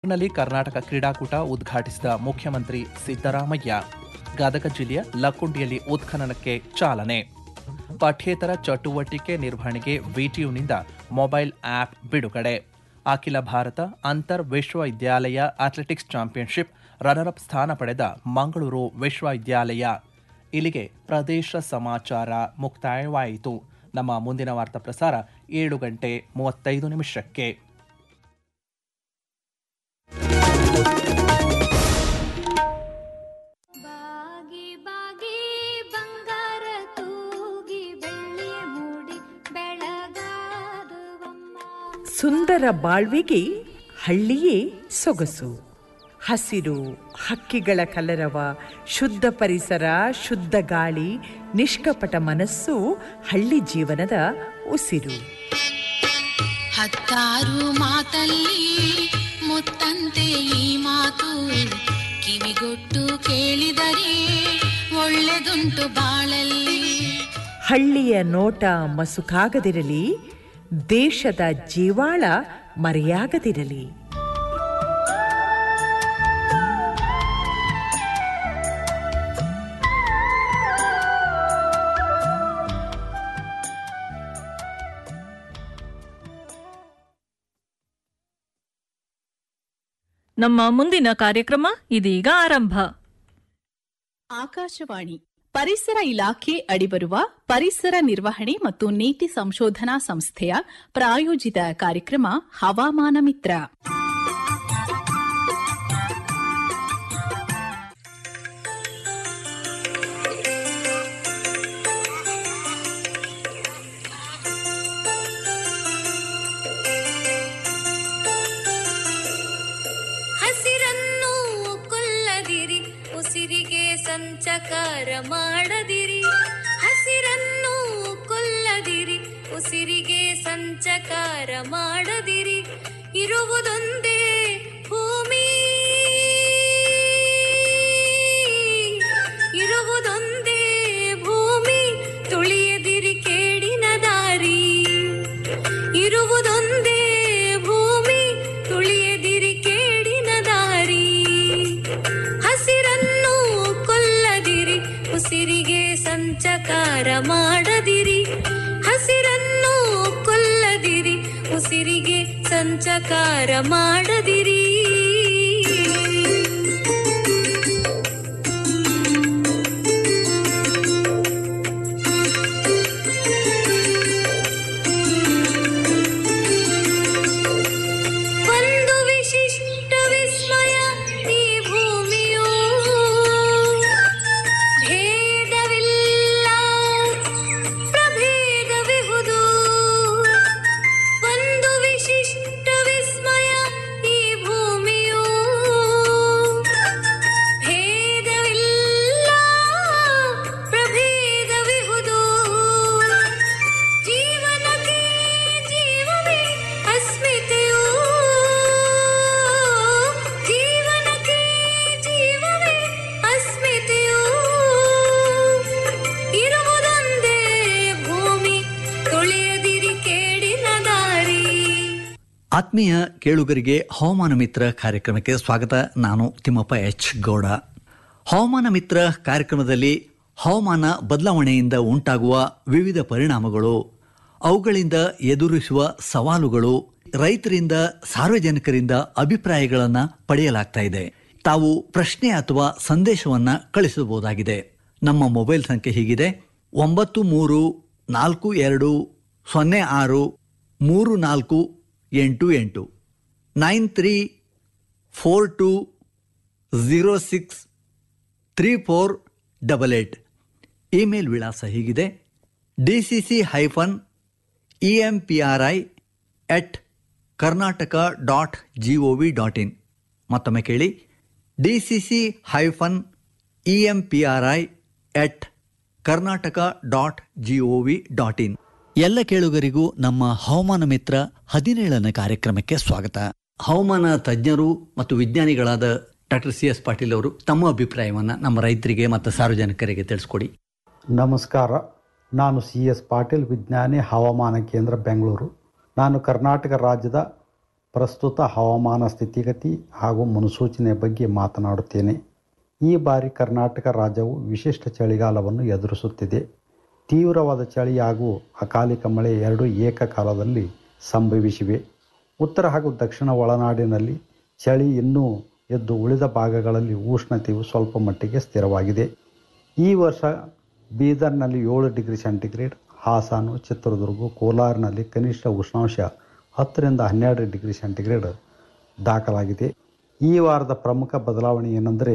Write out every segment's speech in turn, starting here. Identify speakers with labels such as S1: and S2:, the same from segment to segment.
S1: ಗದಗ್ನಲ್ಲಿ ಕರ್ನಾಟಕ ಕ್ರೀಡಾಕೂಟ ಉದ್ಘಾಟಿಸಿದ ಮುಖ್ಯಮಂತ್ರಿ ಸಿದ್ದರಾಮಯ್ಯ ಗದಗ ಜಿಲ್ಲೆಯ ಲಕ್ಕುಂಡಿಯಲ್ಲಿ ಉತ್ಖನನಕ್ಕೆ ಚಾಲನೆ ಪಠ್ಯೇತರ ಚಟುವಟಿಕೆ ನಿರ್ವಹಣೆಗೆ ವಿಟಿಯುನಿಂದ ಮೊಬೈಲ್ ಆಪ್ ಬಿಡುಗಡೆ ಅಖಿಲ ಭಾರತ ಅಂತರ್ ವಿಶ್ವವಿದ್ಯಾಲಯ ಅಥ್ಲೆಟಿಕ್ಸ್ ಚಾಂಪಿಯನ್ಶಿಪ್ ರನ್ನರ್ ಅಪ್ ಸ್ಥಾನ ಪಡೆದ ಮಂಗಳೂರು ವಿಶ್ವವಿದ್ಯಾಲಯ ಇಲ್ಲಿಗೆ ಪ್ರದೇಶ ಸಮಾಚಾರ ಮುಕ್ತಾಯವಾಯಿತು ನಮ್ಮ ಮುಂದಿನ ವಾರ್ತಾ ಪ್ರಸಾರ ಏಳು ಗಂಟೆ ಮೂವತ್ತೈದು ನಿಮಿಷಕ್ಕೆ
S2: ಬಾಗಿ ಬಾಗಿ ಬಂಗಾರ ತೂಗಿ ಬೆಳ್ಳಿ ಮೂಡಿ ಬೆಳಗಾದುವಮ್ಮ
S3: ಸುಂದರ ಬಾಳ್ವಿಗೆ ಹಳ್ಳಿಯೇ ಸೊಗಸು ಹಸಿರು ಹಕ್ಕಿಗಳ ಕಲರವ ಶುದ್ಧ ಪರಿಸರ ಶುದ್ಧ ಗಾಳಿ ನಿಷ್ಕಪಟ ಮನಸ್ಸು ಹಳ್ಳಿ ಜೀವನದ ಉಸಿರು
S4: ಹತ್ತಾರು ಮಾತಲ್ಲಿ ಮುತ್ತಂತೆ ಈ ಮಾತು ಕಿವಿಗೊಟ್ಟು ಕೇಳಿದರೆ ಒಳ್ಳೆದುಂಟು ಬಾಳಲ್ಲಿ
S3: ಹಳ್ಳಿಯ ನೋಟ ಮಸುಕಾಗದಿರಲಿ ದೇಶದ ಜೀವಾಳ ಮರೆಯಾಗದಿರಲಿ
S5: ನಮ್ಮ ಮುಂದಿನ ಕಾರ್ಯಕ್ರಮ ಇದೀಗ ಆರಂಭ
S6: ಆಕಾಶವಾಣಿ ಪರಿಸರ ಇಲಾಖೆ ಅಡಿಬರುವ ಪರಿಸರ ನಿರ್ವಹಣೆ ಮತ್ತು ನೀತಿ ಸಂಶೋಧನಾ ಸಂಸ್ಥೆಯ ಪ್ರಾಯೋಜಿತ ಕಾರ್ಯಕ್ರಮ ಹವಾಮಾನ ಮಿತ್ರ
S2: ಹಸಿರನ್ನು ಕೊಲ್ಲದಿರಿ ಉಸಿರಿಗೆ ಸಂಚಕಾರ ಮಾಡದಿರಿ ಹಸಿರನ್ನು ಕೊಲ್ಲದಿರಿ ಉಸಿರಿಗೆ ಸಂಚಕಾರ ಮಾಡದಿರಿ ಇರುವುದೊಂದೇ ಭೂಮಿ ಇರುವುದೊಂದೇ ಭೂಮಿ ತುಳಿಯದಿರಿ ಕೇಡಿನ ದಾರಿ ಇರುವುದೊಂದೇ ಭೂಮಿ ತುಳಿಯದಿರಿ ಕೇಡಿನ ದಾರಿ ಹಸಿರನ್ನು ಕೊಲ್ಲದಿರಿ ಉಸಿರಿಗೆ ಸಂಚಕಾರ ಮಾಡದಿರಿ ಹಸಿರನ್ನು ಕೊಲ್ಲದಿರಿ ಉಸಿರಿಗೆ ಸಂಚಕಾರ ಮಾಡದಿರಿ ಒಂದು ವಿಶಿಷ್ಟ ವಿಸ್ಮಯ ಈ ಭೂಮಿಯು ಭೇದವಿಲ್ಲ ಪ್ರಭೇದವಿಹುದು ಒಂದು ವಿಶಿಷ್ಟ ವಿಸ್ಮಯ ಈ ಭೂಮಿಯು ಭೇದವಿಲ್ಲ ಪ್ರಭೇದವಿಹುದು ಜೀವನಕ್ಕೆ ಜೀವವೇ ಅಸ್ಮಿತೆಯು ಜೀವನಕ್ಕೆ ಜೀವವೇ ಅಸ್ಮಿತೆಯು ಇರುವುದೊಂದೇ ಭೂಮಿ ತುಳಿಯದಿರಿ ಕೇಡಿನ ದಾರಿ
S7: ಆತ್ಮೀಯ ಕೇಳುಗರಿಗೆ ಹವಾಮಾನ ಮಿತ್ರ ಕಾರ್ಯಕ್ರಮಕ್ಕೆ ಸ್ವಾಗತ ನಾನು ತಿಮ್ಮಪ್ಪ ಎಚ್ ಗೌಡ ಹವಾಮಾನ ಮಿತ್ರ ಕಾರ್ಯಕ್ರಮದಲ್ಲಿ ಹವಾಮಾನ ಬದಲಾವಣೆಯಿಂದ ಉಂಟಾಗುವ ವಿವಿಧ ಪರಿಣಾಮಗಳು ಅವುಗಳಿಂದ ಎದುರಿಸುವ ಸವಾಲುಗಳು ರೈತರಿಂದ ಸಾರ್ವಜನಿಕರಿಂದ ಅಭಿಪ್ರಾಯಗಳನ್ನು ಪಡೆಯಲಾಗ್ತಾ ಇದೆ ತಾವು ಪ್ರಶ್ನೆ ಅಥವಾ ಸಂದೇಶವನ್ನು ಕಳಿಸಬಹುದಾಗಿದೆ ನಮ್ಮ ಮೊಬೈಲ್ ಸಂಖ್ಯೆ ಹೀಗಿದೆ ಒಂಬತ್ತು ಮೂರು ನಾಲ್ಕು ಎರಡು ಸೊನ್ನೆ ಆರು ಮೂರು ನಾಲ್ಕು ಎಂಟು ಎಂಟು nine three four two zero six three four double eight email ವಿಳಾಸ ಹೀಗಿದೆ D C C hyphen E M P R I at Karnataka dot G O V dot in ಮತ್ತೊಮ್ಮೆ ಕೇಳಿ D C C hyphen E M P R I at Karnataka dot G O V dot in ಎಲ್ಲ ಕೇಳುಗರಿಗೂ ನಮ್ಮ ಹವಾಮಾನ ಮಿತ್ರ ಹದಿನೇಳನೇ ಕಾರ್ಯಕ್ರಮಕ್ಕೆ ಸ್ವಾಗತ ಹವಾಮಾನ ತಜ್ಞರು ಮತ್ತು ವಿಜ್ಞಾನಿಗಳಾದ ಡಾಕ್ಟರ್ ಸಿ ಎಸ್ ಪಾಟೀಲ್ ಅವರು ತಮ್ಮ ಅಭಿಪ್ರಾಯವನ್ನು ನಮ್ಮ ರೈತರಿಗೆ ಮತ್ತು ಸಾರ್ವಜನಿಕರಿಗೆ ತಿಳಿಸ್ಕೊಡಿ
S8: ನಮಸ್ಕಾರ ನಾನು ಸಿ ಎಸ್ ಪಾಟೀಲ್ ವಿಜ್ಞಾನಿ ಹವಾಮಾನ ಕೇಂದ್ರ ಬೆಂಗಳೂರು ನಾನು ಕರ್ನಾಟಕ ರಾಜ್ಯದ ಪ್ರಸ್ತುತ ಹವಾಮಾನ ಸ್ಥಿತಿಗತಿ ಹಾಗೂ ಮುನ್ಸೂಚನೆ ಬಗ್ಗೆ ಮಾತನಾಡುತ್ತೇನೆ ಈ ಬಾರಿ ಕರ್ನಾಟಕ ರಾಜ್ಯವು ವಿಶಿಷ್ಟ ಚಳಿಗಾಲವನ್ನು ಎದುರಿಸುತ್ತಿದೆ ತೀವ್ರವಾದ ಚಳಿ ಹಾಗೂ ಅಕಾಲಿಕ ಮಳೆ ಎರಡೂ ಏಕಕಾಲದಲ್ಲಿ ಸಂಭವಿಸಿವೆ ಉತ್ತರ ಹಾಗೂ ದಕ್ಷಿಣ ಒಳನಾಡಿನಲ್ಲಿ ಚಳಿ ಇನ್ನೂ ಎದ್ದು ಉಳಿದ ಭಾಗಗಳಲ್ಲಿ ಉಷ್ಣತೆಯು ಸ್ವಲ್ಪ ಮಟ್ಟಿಗೆ ಸ್ಥಿರವಾಗಿದೆ ಈ ವರ್ಷ ಬೀದರ್ನಲ್ಲಿ ಏಳು ಡಿಗ್ರಿ ಸೆಂಟಿಗ್ರೇಡ್ ಹಾಸನ ಚಿತ್ರದುರ್ಗ ಕೋಲಾರಿನಲ್ಲಿ ಕನಿಷ್ಠ ಉಷ್ಣಾಂಶ ಹತ್ತರಿಂದ ಹನ್ನೆರಡು ಡಿಗ್ರಿ ಸೆಂಟಿಗ್ರೇಡ್ ದಾಖಲಾಗಿದೆ ಈ ವಾರದ ಪ್ರಮುಖ ಬದಲಾವಣೆ ಏನೆಂದರೆ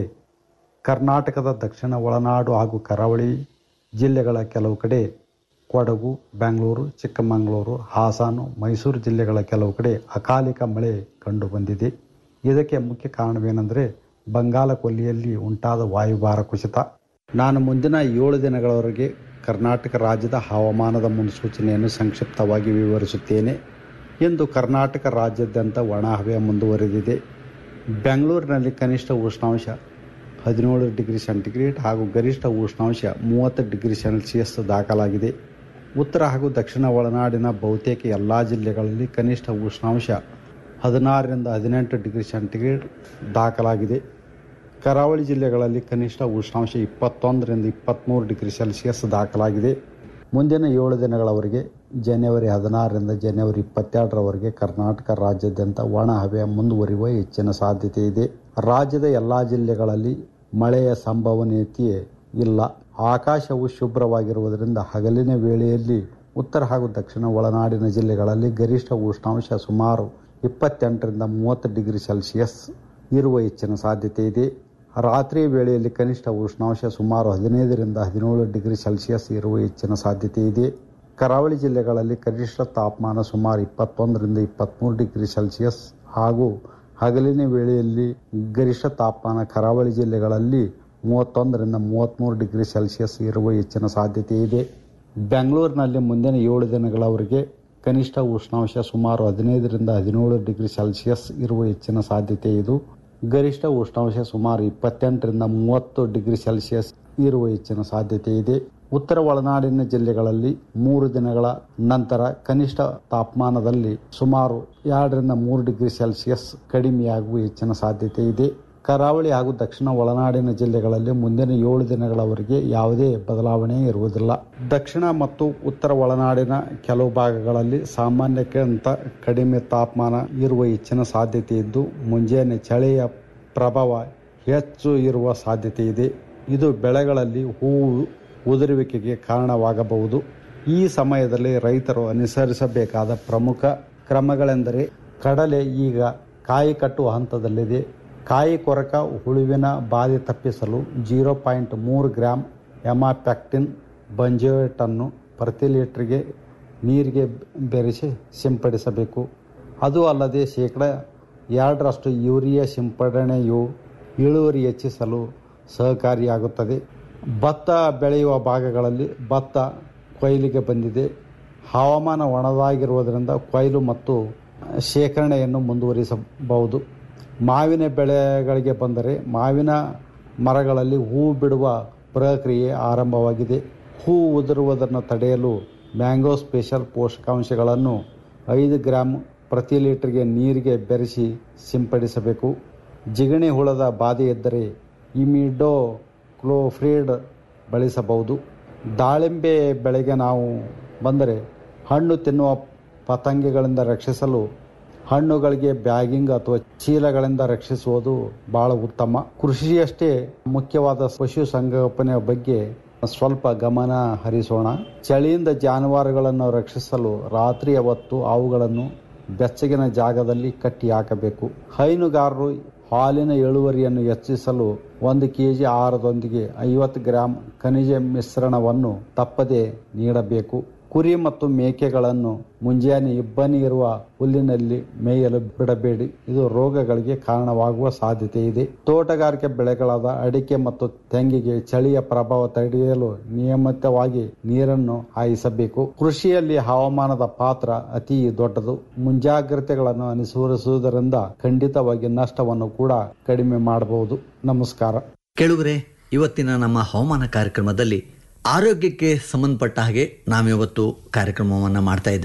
S8: ಕರ್ನಾಟಕದ ದಕ್ಷಿಣ ಒಳನಾಡು ಹಾಗೂ ಕರಾವಳಿ ಜಿಲ್ಲೆಗಳ ಕೆಲವು ಕಡೆ ಕೊಡಗು ಬೆಂಗಳೂರು ಚಿಕ್ಕಮಗಳೂರು ಹಾಸನ ಮೈಸೂರು ಜಿಲ್ಲೆಗಳ ಕೆಲವು ಕಡೆ ಅಕಾಲಿಕ ಮಳೆ ಕಂಡುಬಂದಿದೆ ಇದಕ್ಕೆ ಮುಖ್ಯ ಕಾರಣವೇನೆಂದರೆ ಬಂಗಾಳ ಕೊಲ್ಲಿಯಲ್ಲಿ ಉಂಟಾದ ವಾಯುಭಾರ ಕುಸಿತ ನಾನು ಮುಂದಿನ ಏಳು ದಿನಗಳವರೆಗೆ ಕರ್ನಾಟಕ ರಾಜ್ಯದ ಹವಾಮಾನದ ಮುನ್ಸೂಚನೆಯನ್ನು ಸಂಕ್ಷಿಪ್ತವಾಗಿ ವಿವರಿಸುತ್ತೇನೆ ಇಂದು ಕರ್ನಾಟಕ ರಾಜ್ಯಾದ್ಯಂತ ಒಣ ಹವೆ ಮುಂದುವರೆದಿದೆ ಬೆಂಗಳೂರಿನಲ್ಲಿ ಕನಿಷ್ಠ ಉಷ್ಣಾಂಶ ಹದಿನೇಳು ಡಿಗ್ರಿ ಸೆಂಟಿಗ್ರೇಡ್ ಹಾಗೂ ಗರಿಷ್ಠ ಉಷ್ಣಾಂಶ ಮೂವತ್ತು ಡಿಗ್ರಿ ಸೆಲ್ಸಿಯಸ್ ದಾಖಲಾಗಿದೆ ಉತ್ತರ ಹಾಗೂ ದಕ್ಷಿಣ ಒಳನಾಡಿನ ಬಹುತೇಕ ಎಲ್ಲ ಜಿಲ್ಲೆಗಳಲ್ಲಿ ಕನಿಷ್ಠ ಉಷ್ಣಾಂಶ ಹದಿನಾರರಿಂದ ಹದಿನೆಂಟು ಡಿಗ್ರಿ ಸೆಂಟಿಗ್ರೇಡ್ ದಾಖಲಾಗಿದೆ ಕರಾವಳಿ ಜಿಲ್ಲೆಗಳಲ್ಲಿ ಕನಿಷ್ಠ ಉಷ್ಣಾಂಶ ಇಪ್ಪತ್ತೊಂದರಿಂದ ಇಪ್ಪತ್ತ್ಮೂರು ಡಿಗ್ರಿ ಸೆಲ್ಸಿಯಸ್ ದಾಖಲಾಗಿದೆ ಮುಂದಿನ ಏಳು ದಿನಗಳವರೆಗೆ ಜನವರಿ ಹದಿನಾರರಿಂದ ಜನವರಿ ಇಪ್ಪತ್ತೆರಡರವರೆಗೆ ಕರ್ನಾಟಕ ರಾಜ್ಯಾದ್ಯಂತ ಒಣ ಹವೆ ಮುಂದುವರಿಯುವ ಹೆಚ್ಚಿನ ಸಾಧ್ಯತೆ ಇದೆ ರಾಜ್ಯದ ಎಲ್ಲ ಜಿಲ್ಲೆಗಳಲ್ಲಿ ಮಳೆಯ ಸಂಭವನೀಯತೆ ಇಲ್ಲ ಆಕಾಶವು ಶುಭ್ರವಾಗಿರುವುದರಿಂದ ಹಗಲಿನ ವೇಳೆಯಲ್ಲಿ ಉತ್ತರ ಹಾಗೂ ದಕ್ಷಿಣ ಒಳನಾಡಿನ ಜಿಲ್ಲೆಗಳಲ್ಲಿ ಗರಿಷ್ಠ ಉಷ್ಣಾಂಶ ಸುಮಾರು ಇಪ್ಪತ್ತೆಂಟರಿಂದ ಮೂವತ್ತು ಡಿಗ್ರಿ ಸೆಲ್ಸಿಯಸ್ ಇರುವ ಹೆಚ್ಚಿನ ಸಾಧ್ಯತೆ ಇದೆ ರಾತ್ರಿ ವೇಳೆಯಲ್ಲಿ ಕನಿಷ್ಠ ಉಷ್ಣಾಂಶ ಸುಮಾರು ಹದಿನೈದರಿಂದ ಹದಿನೇಳು ಡಿಗ್ರಿ ಸೆಲ್ಸಿಯಸ್ ಇರುವ ಹೆಚ್ಚಿನ ಸಾಧ್ಯತೆ ಇದೆ ಕರಾವಳಿ ಜಿಲ್ಲೆಗಳಲ್ಲಿ ಕನಿಷ್ಠ ತಾಪಮಾನ ಸುಮಾರು ಇಪ್ಪತ್ತೊಂದರಿಂದ ಇಪ್ಪತ್ತ್ಮೂರು ಡಿಗ್ರಿ ಸೆಲ್ಸಿಯಸ್ ಹಾಗೂ ಹಗಲಿನ ವೇಳೆಯಲ್ಲಿ ಗರಿಷ್ಠ ತಾಪಮಾನ ಕರಾವಳಿ ಜಿಲ್ಲೆಗಳಲ್ಲಿ ಮೂವತ್ತೊಂದರಿಂದ ಮೂವತ್ತ್ಮೂರು ಡಿಗ್ರಿ ಸೆಲ್ಸಿಯಸ್ ಇರುವ ಹೆಚ್ಚಿನ ಸಾಧ್ಯತೆ ಇದೆ ಬೆಂಗಳೂರಿನಲ್ಲಿ ಮುಂದಿನ ಏಳು ದಿನಗಳವರೆಗೆ ಕನಿಷ್ಠ ಉಷ್ಣಾಂಶ ಸುಮಾರು ಹದಿನೈದರಿಂದ ಹದಿನೇಳು ಡಿಗ್ರಿ ಸೆಲ್ಸಿಯಸ್ ಇರುವ ಹೆಚ್ಚಿನ ಸಾಧ್ಯತೆ ಇದು ಗರಿಷ್ಠ ಉಷ್ಣಾಂಶ ಸುಮಾರು ಇಪ್ಪತ್ತೆಂಟರಿಂದ ಮೂವತ್ತು ಡಿಗ್ರಿ ಸೆಲ್ಸಿಯಸ್ ಇರುವ ಹೆಚ್ಚಿನ ಸಾಧ್ಯತೆ ಇದೆ ಉತ್ತರ ಒಳನಾಡಿನ ಜಿಲ್ಲೆಗಳಲ್ಲಿ ಮೂರು ದಿನಗಳ ನಂತರ ಕನಿಷ್ಠ ತಾಪಮಾನದಲ್ಲಿ ಸುಮಾರು ಎರಡರಿಂದ ಮೂರು ಡಿಗ್ರಿ ಸೆಲ್ಸಿಯಸ್ ಕಡಿಮೆಯಾಗುವ ಹೆಚ್ಚಿನ ಸಾಧ್ಯತೆ ಇದೆ ಕರಾವಳಿ ಹಾಗೂ ದಕ್ಷಿಣ ಒಳನಾಡಿನ ಜಿಲ್ಲೆಗಳಲ್ಲಿ ಮುಂದಿನ ಏಳು ದಿನಗಳವರೆಗೆ ಯಾವುದೇ ಬದಲಾವಣೆ ಇರುವುದಿಲ್ಲ ದಕ್ಷಿಣ ಮತ್ತು ಉತ್ತರ ಒಳನಾಡಿನ ಕೆಲವು ಭಾಗಗಳಲ್ಲಿ ಸಾಮಾನ್ಯಕ್ಕಿಂತ ಕಡಿಮೆ ತಾಪಮಾನ ಇರುವ ಹೆಚ್ಚಿನ ಸಾಧ್ಯತೆ ಇದ್ದು ಮುಂಜಾನೆ ಚಳಿಯ ಪ್ರಭಾವ ಹೆಚ್ಚು ಇರುವ ಸಾಧ್ಯತೆ ಇದೆ ಇದು ಬೆಳೆಗಳಲ್ಲಿ ಹೂವು ಉದುರುವಿಕೆಗೆ ಕಾರಣವಾಗಬಹುದು ಈ ಸಮಯದಲ್ಲಿ ರೈತರು ಅನುಸರಿಸಬೇಕಾದ ಪ್ರಮುಖ ಕ್ರಮಗಳೆಂದರೆ ಕಡಲೆ ಈಗ ಕಾಯಿ ಕಟ್ಟುವ ಹಂತದಲ್ಲಿದೆ ಕಾಯಿ ಕೊರಕ ಹುಳುವಿನ ಬಾಧೆ ತಪ್ಪಿಸಲು ಜೀರೋ ಪಾಯಿಂಟ್ ಮೂರು ಗ್ರಾಂ ಎಮಾಪ್ಯಾಕ್ಟಿನ್ ಬಂಜೋಯಟನ್ನು ಪ್ರತಿ ಲೀಟ್ರಿಗೆ ನೀರಿಗೆ ಬೆರೆಸಿ ಸಿಂಪಡಿಸಬೇಕು ಅದು ಅಲ್ಲದೆ ಶೇಕಡ ಎರಡರಷ್ಟು ಯೂರಿಯಾ ಸಿಂಪಡಣೆಯು ಇಳುವರಿ ಹೆಚ್ಚಿಸಲು ಸಹಕಾರಿಯಾಗುತ್ತದೆ ಭತ್ತ ಬೆಳೆಯುವ ಭಾಗಗಳಲ್ಲಿ ಭತ್ತ ಕೊಯ್ಲಿಗೆ ಬಂದಿದೆ ಹವಾಮಾನ ಒಣದಾಗಿರುವುದರಿಂದ ಕೊಯ್ಲು ಮತ್ತು ಶೇಖರಣೆಯನ್ನು ಮುಂದುವರಿಸಬಹುದು ಮಾವಿನ ಬೆಳೆಗಳಿಗೆ ಬಂದರೆ ಮಾವಿನ ಮರಗಳಲ್ಲಿ ಹೂವು ಬಿಡುವ ಪ್ರಕ್ರಿಯೆ ಆರಂಭವಾಗಿದೆ ಹೂವು ಉದುರುವುದನ್ನು ತಡೆಯಲು ಮ್ಯಾಂಗೋ ಸ್ಪೆಷಲ್ ಪೋಷಕಾಂಶಗಳನ್ನು ಐದು ಗ್ರಾಂ ಪ್ರತಿ ಲೀಟರ್ಗೆ ನೀರಿಗೆ ಬೆರೆಸಿ ಸಿಂಪಡಿಸಬೇಕು ಜಿಗಣೆ ಹುಳದ ಬಾಧೆ ಇದ್ದರೆ ಇಮಿಡೋ ಕ್ಲೋಫ್ರೀಡ್ ಬಳಸಬಹುದು ದಾಳಿಂಬೆ ಬೆಳೆಗೆ ನಾವು ಬಂದರೆ ಹಣ್ಣು ತಿನ್ನುವ ಪತಂಗಗಳಿಂದ ರಕ್ಷಿಸಲು ಹಣ್ಣುಗಳಿಗೆ ಬ್ಯಾಗಿಂಗ್ ಅಥವಾ ಚೀಲಗಳಿಂದ ರಕ್ಷಿಸುವುದು ಬಹಳ ಉತ್ತಮ ಕೃಷಿಯಷ್ಟೇ ಮುಖ್ಯವಾದ ಪಶು ಸಂಗೋಪನೆ ಬಗ್ಗೆ ಸ್ವಲ್ಪ ಗಮನ ಹರಿಸೋಣ ಚಳಿಯಿಂದ ಜಾನುವಾರುಗಳನ್ನು ರಕ್ಷಿಸಲು ರಾತ್ರಿಯ ಹೊತ್ತು ಅವುಗಳನ್ನು ಬೆಚ್ಚಗಿನ ಜಾಗದಲ್ಲಿ ಕಟ್ಟಿ ಹಾಕಬೇಕು ಹೈನುಗಾರರು ಹಾಲಿನ ಇಳುವರಿಯನ್ನು ಹೆಚ್ಚಿಸಲು ಒಂದು ಕೆಜಿ ಆಹಾರದೊಂದಿಗೆ ಐವತ್ತು ಗ್ರಾಂ ಖನಿಜ ಮಿಶ್ರಣವನ್ನು ತಪ್ಪದೆ ನೀಡಬೇಕು ಕುರಿ ಮತ್ತು ಮೇಕೆಗಳನ್ನು ಮುಂಜಾನೆ ಇಬ್ಬನಿ ಇರುವ ಹುಲ್ಲಿನಲ್ಲಿ ಮೇಯಲು ಬಿಡಬೇಡಿ ಇದು ರೋಗಗಳಿಗೆ ಕಾರಣವಾಗುವ ಸಾಧ್ಯತೆ ಇದೆ ತೋಟಗಾರಿಕೆ ಬೆಳೆಗಳಾದ ಅಡಿಕೆ ಮತ್ತು ತೆಂಗಿಗೆ ಚಳಿಯ ಪ್ರಭಾವ ತಡೆಯಲು ನಿಯಮಿತವಾಗಿ ನೀರನ್ನು ಹಾಯಿಸಬೇಕು ಕೃಷಿಯಲ್ಲಿ ಹವಾಮಾನದ ಪಾತ್ರ ಅತಿ ದೊಡ್ಡದು ಮುಂಜಾಗ್ರತೆಗಳನ್ನು ಅನುಸರಿಸುವುದರಿಂದ ಖಂಡಿತವಾಗಿ ನಷ್ಟವನ್ನು ಕೂಡ ಕಡಿಮೆ ಮಾಡಬಹುದು ನಮಸ್ಕಾರ
S7: ಕೇಳುಗರೆ ಇವತ್ತಿನ ನಮ್ಮ ಹವಾಮಾನ ಕಾರ್ಯಕ್ರಮದಲ್ಲಿ ಆರೋಗ್ಯಕ್ಕೆ ಸಂಬಂಧಪಟ್ಟ ಹಾಗೆ ನಾವಿವತ್ತು ಕಾರ್ಯಕ್ರಮವನ್ನು ಮಾಡ್ತಾ ಇದ್ದೇವೆ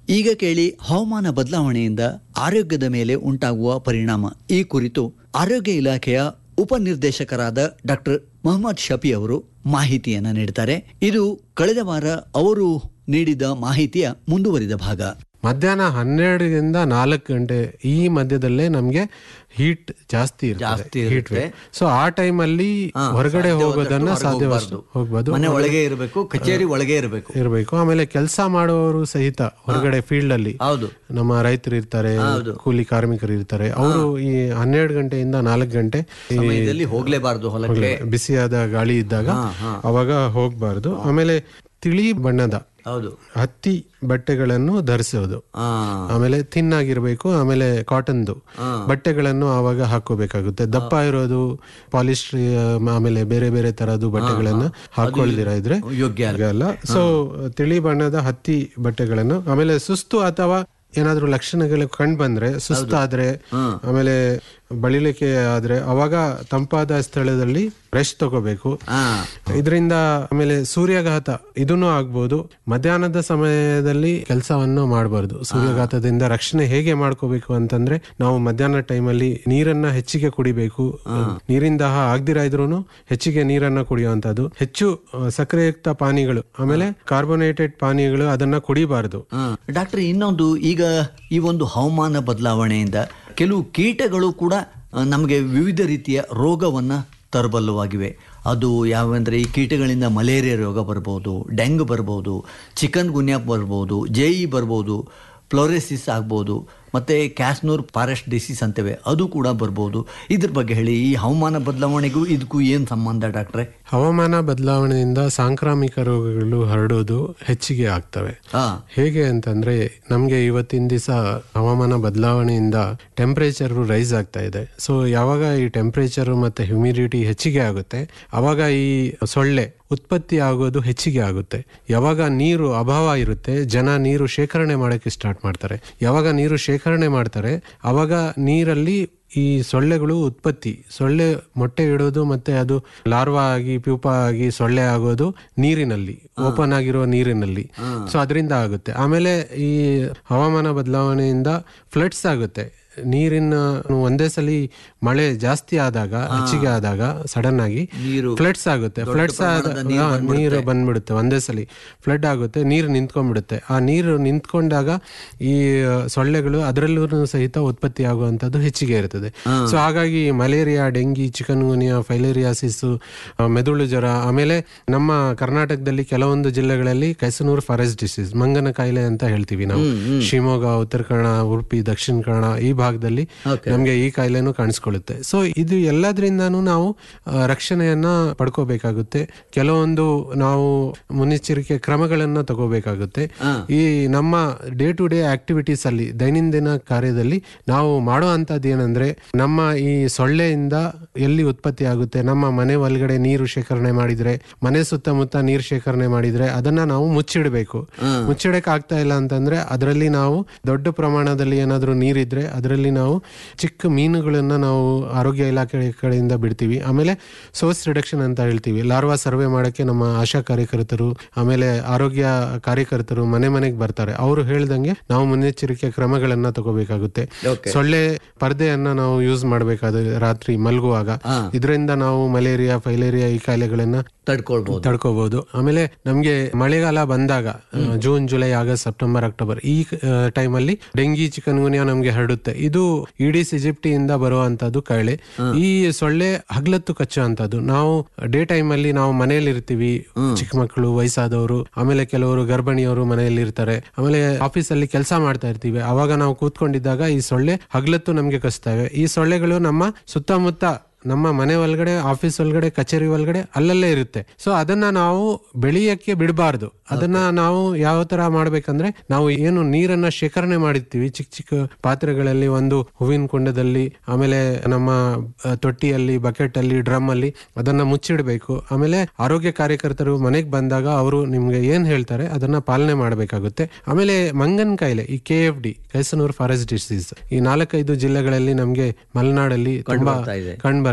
S7: ಈಗ ಕೇಳಿ ಹವಾಮಾನ ಬದಲಾವಣೆಯಿಂದ ಆರೋಗ್ಯದ ಮೇಲೆ ಉಂಟಾಗುವ ಪರಿಣಾಮ ಈ ಕುರಿತು ಆರೋಗ್ಯ ಇಲಾಖೆಯ ಉಪನಿರ್ದೇಶಕರಾದ ಡಾಕ್ಟರ್ ಮೊಹಮ್ಮದ್ ಶಫಿ ಅವರು ಮಾಹಿತಿಯನ್ನು ನೀಡ್ತಾರೆ ಇದು ಕಳೆದ ವಾರ ಅವರು ನೀಡಿದ ಮಾಹಿತಿಯ ಮುಂದುವರಿದ ಭಾಗ
S9: ಮಧ್ಯಾಹ್ನ ಹನ್ನೆರಡರಿಂದ ನಾಲ್ಕು ಗಂಟೆ ಈ ಮಧ್ಯದಲ್ಲೇ ನಮ್ಗೆ ಹೀಟ್ ಜಾಸ್ತಿ
S7: ಜಾಸ್ತಿ
S9: ಇರುತ್ತೆ ಹೀಟ್
S7: ಇರುತ್ತೆ.
S9: ಸೊ ಆ ಟೈಮಲ್ಲಿ
S7: ಹಾ,
S9: ಹೊರಗಡೆ
S7: ಸಾಧ್ಯವಾದಷ್ಟು
S9: ಹೋಗೋದನ್ನ
S7: ಹೊರಗೆ
S9: ಸಾಧ್ಯವಷ್ಟು
S7: ಹೋಗ್ಬಾರ್ದು.
S9: ಹೋಗ್ಬೋದು
S7: ಮನೆ ಒಳಗೆ ಇರಬೇಕು ಕಚೇರಿ ಒಳಗೆ ಇರಬೇಕು
S9: ಇರಬೇಕು ಆಮೇಲೆ ಕೆಲಸ ಮಾಡುವವರು ಸಹಿತ ಹೊರಗಡೆ ಫೀಲ್ಡ್ ಅಲ್ಲಿ
S7: ಹೌದು
S9: ನಮ್ಮ ರೈತರು ಇರ್ತಾರೆ
S7: ಹೌದು.
S9: ಕೂಲಿ ಕಾರ್ಮಿಕರು ಇರ್ತಾರೆ ಅವರು ಈ ಹನ್ನೆರಡು ಗಂಟೆಯಿಂದ ನಾಲ್ಕು ಗಂಟೆ ಈ
S7: ಸಮಯದಲ್ಲಿ ಹೋಗ್ಲೇಬಾರ್ದು ಹೊಲಕ್ಕೆ
S9: ಬಿಸಿಯಾದ ಗಾಳಿ ಇದ್ದಾಗ ಅವಾಗ ಹೋಗ್ಬಾರ್ದು ಆಮೇಲೆ ತಿಳಿ ಬಣ್ಣದ
S7: ಹೌದು
S9: ಹತ್ತಿ ಬಟ್ಟೆಗಳನ್ನು ಧರಿಸೋದು
S7: ಆ
S9: ಆಮೇಲೆ ಥಿನ್ ಆಗಿರ್ಬೇಕು ಆಮೇಲೆ ಕಾಟನ್ದು ಬಟ್ಟೆಗಳನ್ನು ಆವಾಗ ಹಾಕೋಬೇಕಾಗುತ್ತೆ ದಪ್ಪ ಇರೋದು ಪಾಲಿಸ್ಟ್ರಿ ಆಮೇಲೆ ಬೇರೆ ಬೇರೆ ತರದ್ದು ಬಟ್ಟೆಗಳನ್ನ ಹಾಕೊಳ್ದಿರ ಇದ್ರೆ
S7: ಯೋಗ್ಯ ಅಲ್ಲ.
S9: ಅಲ್ಲ ಸೊ ತಿಳಿ ಬಣ್ಣದ ಹತ್ತಿ ಬಟ್ಟೆಗಳನ್ನು ಆಮೇಲೆ ಸುಸ್ತು ಅಥವಾ ಏನಾದ್ರೂ ಲಕ್ಷಣಗಳು ಕಂಡು ಬಂದ್ರೆ ಸುಸ್ತಾದ್ರೆ ಆಮೇಲೆ ಬಳಲಿಕೆ ಆದ್ರೆ ಅವಾಗ ತಂಪಾದ ಸ್ಥಳದಲ್ಲಿ ರೆಸ್ಟ್ ತಗೋಬೇಕು
S7: ಆ
S9: ಇದರಿಂದ ಆಮೇಲೆ ಸೂರ್ಯಾಘಾತ ಇದನ್ನು ಆಗ್ಬೋದು ಮಧ್ಯಾಹ್ನದ ಸಮಯದಲ್ಲಿ ಕೆಲಸವನ್ನು ಮಾಡಬಾರ್ದು ಸೂರ್ಯಾಘಾತದಿಂದ ರಕ್ಷಣೆ ಹೇಗೆ ಮಾಡ್ಕೋಬೇಕು ಅಂತಂದ್ರೆ ನಾವು ಮಧ್ಯಾಹ್ನ ಟೈಮಲ್ಲಿ ನೀರನ್ನ ಹೆಚ್ಚಿಗೆ ಕುಡಿಬೇಕು ನೀರಿನ ದಾಹ ಆಗ್ದಿರ ಇದ್ರೂ ಹೆಚ್ಚಿಗೆ ನೀರನ್ನ ಕುಡಿಯುವಂತದ್ದು ಹೆಚ್ಚು ಆ, ಸಕ್ಕರೆಯುಕ್ತ ಪಾನೀಯಗಳು ಆಮೇಲೆ ಕಾರ್ಬೋನೇಟೆಡ್ ಪಾನೀಯಗಳು ಅದನ್ನ ಕುಡಿಬಾರ್ದು
S7: ಆ. ಡಾಕ್ಟರ್ ಇನ್ನೊಂದು ಈಗ ಈ ಒಂದು ಹವಾಮಾನ ಬದಲಾವಣೆಯಿಂದ ಕೆಲವು ಕೀಟಗಳು ಕೂಡ ಆ, ನಮಗೆ ವಿವಿಧ ರೀತಿಯ ರೋಗವನ್ನ ತರಬಲ್ಲವಾಗಿವೆ ಅದು ಯಾವಂದ್ರೆ ಈ ಕೀಟಗಳಿಂದ ಮಲೇರಿಯಾ ರೋಗ ಬರ್ಬೋದು ಡೆಂಗ್ ಬರ್ಬೋದು ಚಿಕನ್ ಗುನ್ಯಾ ಬರ್ಬೋದು ಜೆ ಇ ಬರ್ಬೋದು ಫ್ಲೋರೆಸಿಸ್ ಆಗ್ಬೋದು ಮತ್ತು ಕ್ಯಾಸ್ನೂರ್ ಫಾರೆಸ್ಟ್ ಡಿಸೀಸ್ ಅಂತೇವೆ ಅದು ಕೂಡ ಬರ್ಬೋದು ಇದ್ರ ಬಗ್ಗೆ ಹೇಳಿ ಈ ಹವಾಮಾನ ಬದಲಾವಣೆಗೂ ಇದಕ್ಕೂ ಏನು ಸಂಬಂಧ ಡಾಕ್ಟ್ರೆ
S9: ಹವಾಮಾನ ಬದಲಾವಣೆಯಿಂದ ಸಾಂಕ್ರಾಮಿಕ ರೋಗಗಳು ಹರಡೋದು ಹೆಚ್ಚಿಗೆ ಆಗ್ತವೆ
S7: ಹಾಂ
S9: ಹೇಗೆ ಅಂತಂದ್ರೆ ನಮ್ಗೆ ಇವತ್ತಿನ ದಿವಸ ಹವಾಮಾನ ಬದಲಾವಣೆಯಿಂದ ಟೆಂಪರೇಚರ್ ರೈಸ್ ಆಗ್ತಾ ಇದೆ ಸೊ ಯಾವಾಗ ಈ ಟೆಂಪರೇಚರ್ ಮತ್ತೆ ಹ್ಯುಮಿಡಿಟಿ ಹೆಚ್ಚಿಗೆ ಆಗುತ್ತೆ ಅವಾಗ ಈ ಸೊಳ್ಳೆ ಉತ್ಪತ್ತಿ ಆಗೋದು ಹೆಚ್ಚಿಗೆ ಆಗುತ್ತೆ ಯಾವಾಗ ನೀರು ಅಭಾವ ಇರುತ್ತೆ ಜನ ನೀರು ಶೇಖರಣೆ ಮಾಡಕ್ಕೆ ಸ್ಟಾರ್ಟ್ ಮಾಡ್ತಾರೆ ಯಾವಾಗ ನೀರು ಶೇಖರಣೆ ಮಾಡ್ತಾರೆ ಅವಾಗ ನೀರಲ್ಲಿ ಈ ಸೊಳ್ಳೆಗಳು ಉತ್ಪತ್ತಿ ಸೊಳ್ಳೆ ಮೊಟ್ಟೆ ಇಡೋದು ಮತ್ತೆ ಅದು ಲಾರ್ವಾ ಆಗಿ ಪ್ಯೂಪ ಆಗಿ ಸೊಳ್ಳೆ ಆಗೋದು ನೀರಿನಲ್ಲಿ ಓಪನ್ ಆಗಿರೋ ನೀರಿನಲ್ಲಿ ಸೊ ಅದರಿಂದ ಆಗುತ್ತೆ ಆಮೇಲೆ ಈ ಹವಾಮಾನ ಬದಲಾವಣೆಯಿಂದ ಫ್ಲಡ್ಸ್ ಆಗುತ್ತೆ ನೀರಿನ ಒಂದೇ ಸಲ ಮಳೆ ಜಾಸ್ತಿ ಆದಾಗ ಹೆಚ್ಚಿಗೆ ಆದಾಗ ಸಡನ್ ಆಗಿ
S7: ನೀರು
S9: ಫ್ಲಡ್ಸ್ ಆಗುತ್ತೆ ಫ್ಲಡ್ಸ್ ಆದ ಹಾ, ನೀರು ಬಂದ್ಬಿಡುತ್ತೆ ಒಂದೇ ಸಲ ಫ್ಲಡ್ ಆಗುತ್ತೆ ನೀರು ನಿಂತ್ಕೊಂಡ್ಬಿಡುತ್ತೆ ಆ ನೀರು ನಿಂತ್ಕೊಂಡಾಗ ಈ ಸೊಳ್ಳೆಗಳು ಅದರಲ್ಲೂ ಸಹಿತ ಉತ್ಪತ್ತಿ ಆಗುವಂತದ್ದು ಹೆಚ್ಚಿಗೆ ಇರ್ತದೆ ಸೊ ಹಾಗಾಗಿ malaria dengue chikungunya filariasis ಮೆದುಳು ಜ್ವರ ಆಮೇಲೆ ನಮ್ಮ ಕರ್ನಾಟಕದಲ್ಲಿ ಕೆಲವೊಂದು ಜಿಲ್ಲೆಗಳಲ್ಲಿ ಕೈಸನೂರ್ ಫಾರೆಸ್ಟ್ ಡಿಸೀಸ್ ಮಂಗನ ಕಾಯಿಲೆ ಅಂತ ಹೇಳ್ತೀವಿ ನಾವು ಶಿವಮೊಗ್ಗ ಉತ್ತರ ಕನ್ನಡ ಉಡುಪಿ ದಕ್ಷಿಣ ಕನ್ನಡ ಈ ಭಾಗದಲ್ಲಿ ನಮ್ಗೆ ಈ ಕಾಯಿಲೆನೂ ಕಾಣಿಸ್ಕೊಳ್ಳುತ್ತೆ ಸೊ ಇದು ಎಲ್ಲದ್ರಿಂದಾನು ನಾವು ಆ, ರಕ್ಷಣೆಯನ್ನ ಪಡ್ಕೋಬೇಕಾಗುತ್ತೆ ಕೆಲವೊಂದು ನಾವು ಮುನ್ನೆಚ್ಚರಿಕೆ ಕ್ರಮಗಳನ್ನ ತಗೋಬೇಕಾಗುತ್ತೆ ಈ ನಮ್ಮ ಡೇ ಟು ಡೇ ಆಕ್ಟಿವಿಟೀಸ್ ಅಲ್ಲಿ ದೈನಂದಿನ ಕಾರ್ಯದಲ್ಲಿ ನಾವು ಮಾಡುವಂತದ್ದು ಏನಂದ್ರೆ ನಮ್ಮ ಈ ಸೊಳ್ಳೆಯಿಂದ ಎಲ್ಲಿ ಉತ್ಪತ್ತಿ ಆಗುತ್ತೆ ನಮ್ಮ ಮನೆ ಒಳಗಡೆ ನೀರು ಶೇಖರಣೆ ಮಾಡಿದ್ರೆ ಮನೆ ಸುತ್ತಮುತ್ತ ನೀರು ಶೇಖರಣೆ ಮಾಡಿದ್ರೆ ಅದನ್ನ ನಾವು ಮುಚ್ಚಿಡಬೇಕು ಮುಚ್ಚಿಡಕ್ ಆಗ್ತಾ ಇಲ್ಲ ಅಂತಂದ್ರೆ ಅದರಲ್ಲಿ ನಾವು ದೊಡ್ಡ ಪ್ರಮಾಣದಲ್ಲಿ ಏನಾದ್ರೂ ನೀರಿದ್ರೆ ಅದರಲ್ಲಿ ನಾವು ಚಿಕ್ಕ ಮೀನುಗಳನ್ನ ನಾವು ಆರೋಗ್ಯ ಇಲಾಖೆ ಕಡೆಯಿಂದ ಬಿಡ್ತೀವಿ ಆಮೇಲೆ ಸೋರ್ಸ್ ರಿಡಕ್ಷನ್ ಅಂತ ಹೇಳ್ತೀವಿ ಲಾರ್ವಾ ಸರ್ವೆ ಮಾಡಕ್ಕೆ ನಮ್ಮ ಆಶಾ ಕಾರ್ಯಕರ್ತರು ಆಮೇಲೆ ಆರೋಗ್ಯ ಕಾರ್ಯಕರ್ತರು ಮನೆ ಮನೆಗೆ ಬರ್ತಾರೆ ಅವರು ಹೇಳ್ದಂಗೆ ನಾವು ಮುನ್ನೆಚ್ಚರಿಕೆ ಕ್ರಮಗಳನ್ನ ತಗೋಬೇಕಾಗುತ್ತೆ ಸೊಳ್ಳೆ ಪರ್ದೆಯನ್ನ ನಾವು ಯೂಸ್ ಮಾಡಬೇಕಾದ ರಾತ್ರಿ ಮಲಗುವಾಗ ಇದರಿಂದ ನಾವು ಮಲೇರಿಯಾ ಫೈಲೇರಿಯಾ ಈ ಕಾಯಿಲೆಗಳನ್ನ
S7: ತಡ್ಕೊಳ್ಬೋದು
S9: ತಡ್ಕೋಬಹುದು ಆಮೇಲೆ ನಮ್ಗೆ ಮಳೆಗಾಲ ಬಂದಾಗ ಆ, June July August September October ಈ ಟೈಮಲ್ಲಿ ಡೆಂಗಿ ಚಿಕನ್ ಗುನಿಯಾ ನಮ್ಗೆ ಹರಡುತ್ತೆ ಇದು ಈಡಿಸ್ ಇಜಿಪ್ಟಿಯಿಂದ ಬರುವಂತದ್ದು ಕಾಯಿಲೆ ಈ ಸೊಳ್ಳೆ ಹಗ್ಲತ್ತು ಕಚ್ಚುವಂತದ್ದು ನಾವು ಡೇ ಟೈಮ್ ಅಲ್ಲಿ ನಾವು ಮನೆಯಲ್ಲಿ ಇರ್ತೀವಿ ಚಿಕ್ಕ ಮಕ್ಕಳು ವಯಸ್ಸಾದವರು ಆಮೇಲೆ ಕೆಲವರು ಗರ್ಭಿಣಿಯವರು ಮನೆಯಲ್ಲಿ ಇರ್ತಾರೆ ಆಮೇಲೆ ಆಫೀಸ್ ಅಲ್ಲಿ ಕೆಲಸ ಮಾಡ್ತಾ ಇರ್ತೀವಿ ಅವಾಗ ನಾವು ಕೂತ್ಕೊಂಡಿದ್ದಾಗ ಈ ಸೊಳ್ಳೆ ಹಗ್ಲತ್ತು ನಮ್ಗೆ ಕಚ್ತವೆ ಈ ಸೊಳ್ಳೆಗಳು ನಮ್ಮ ಸುತ್ತಮುತ್ತ ನಮ್ಮ ಮನೆ ಒಳಗಡೆ ಆಫೀಸ್ ಒಳಗಡೆ ಕಚೇರಿ ಒಳಗಡೆ ಅಲ್ಲಲ್ಲೇ ಇರುತ್ತೆ ಸೊ ಅದನ್ನ ನಾವು ಬೆಳೆಯಕ್ಕೆ ಬಿಡಬಾರ್ದು ಅದನ್ನ ನಾವು ಯಾವ ತರ ಮಾಡ್ಬೇಕಂದ್ರೆ ನಾವು ಏನು ನೀರನ್ನ ಶೇಖರಣೆ ಮಾಡಿರ್ತೀವಿ ಚಿಕ್ಕ ಚಿಕ್ಕ ಪಾತ್ರೆಗಳಲ್ಲಿ ಒಂದು ಹೂವಿನ ಕುಂಡದಲ್ಲಿ ಆಮೇಲೆ ನಮ್ಮ ಆ, ತೊಟ್ಟಿಯಲ್ಲಿ ಬಕೆಟ್ ಅಲ್ಲಿ ಡ್ರಮ್ ಅಲ್ಲಿ ಅದನ್ನ ಮುಚ್ಚಿಡಬೇಕು ಆಮೇಲೆ ಆರೋಗ್ಯ ಕಾರ್ಯಕರ್ತರು ಮನೆಗೆ ಬಂದಾಗ ಅವರು ನಿಮ್ಗೆ ಏನ್ ಹೇಳ್ತಾರೆ ಅದನ್ನ ಪಾಲನೆ ಮಾಡಬೇಕಾಗುತ್ತೆ ಆಮೇಲೆ ಮಂಗನ್ ಕಾಯಿಲೆ ಈ K F D Kyasanur forest disease ಈ ನಾಲ್ಕೈದು ಜಿಲ್ಲೆಗಳಲ್ಲಿ ನಮ್ಗೆ ಮಲೆನಾಡಲ್ಲಿ ತುಂಬಾ
S7: ಬರ್ತಾ ಇದೆ.
S9: ಕಂಡು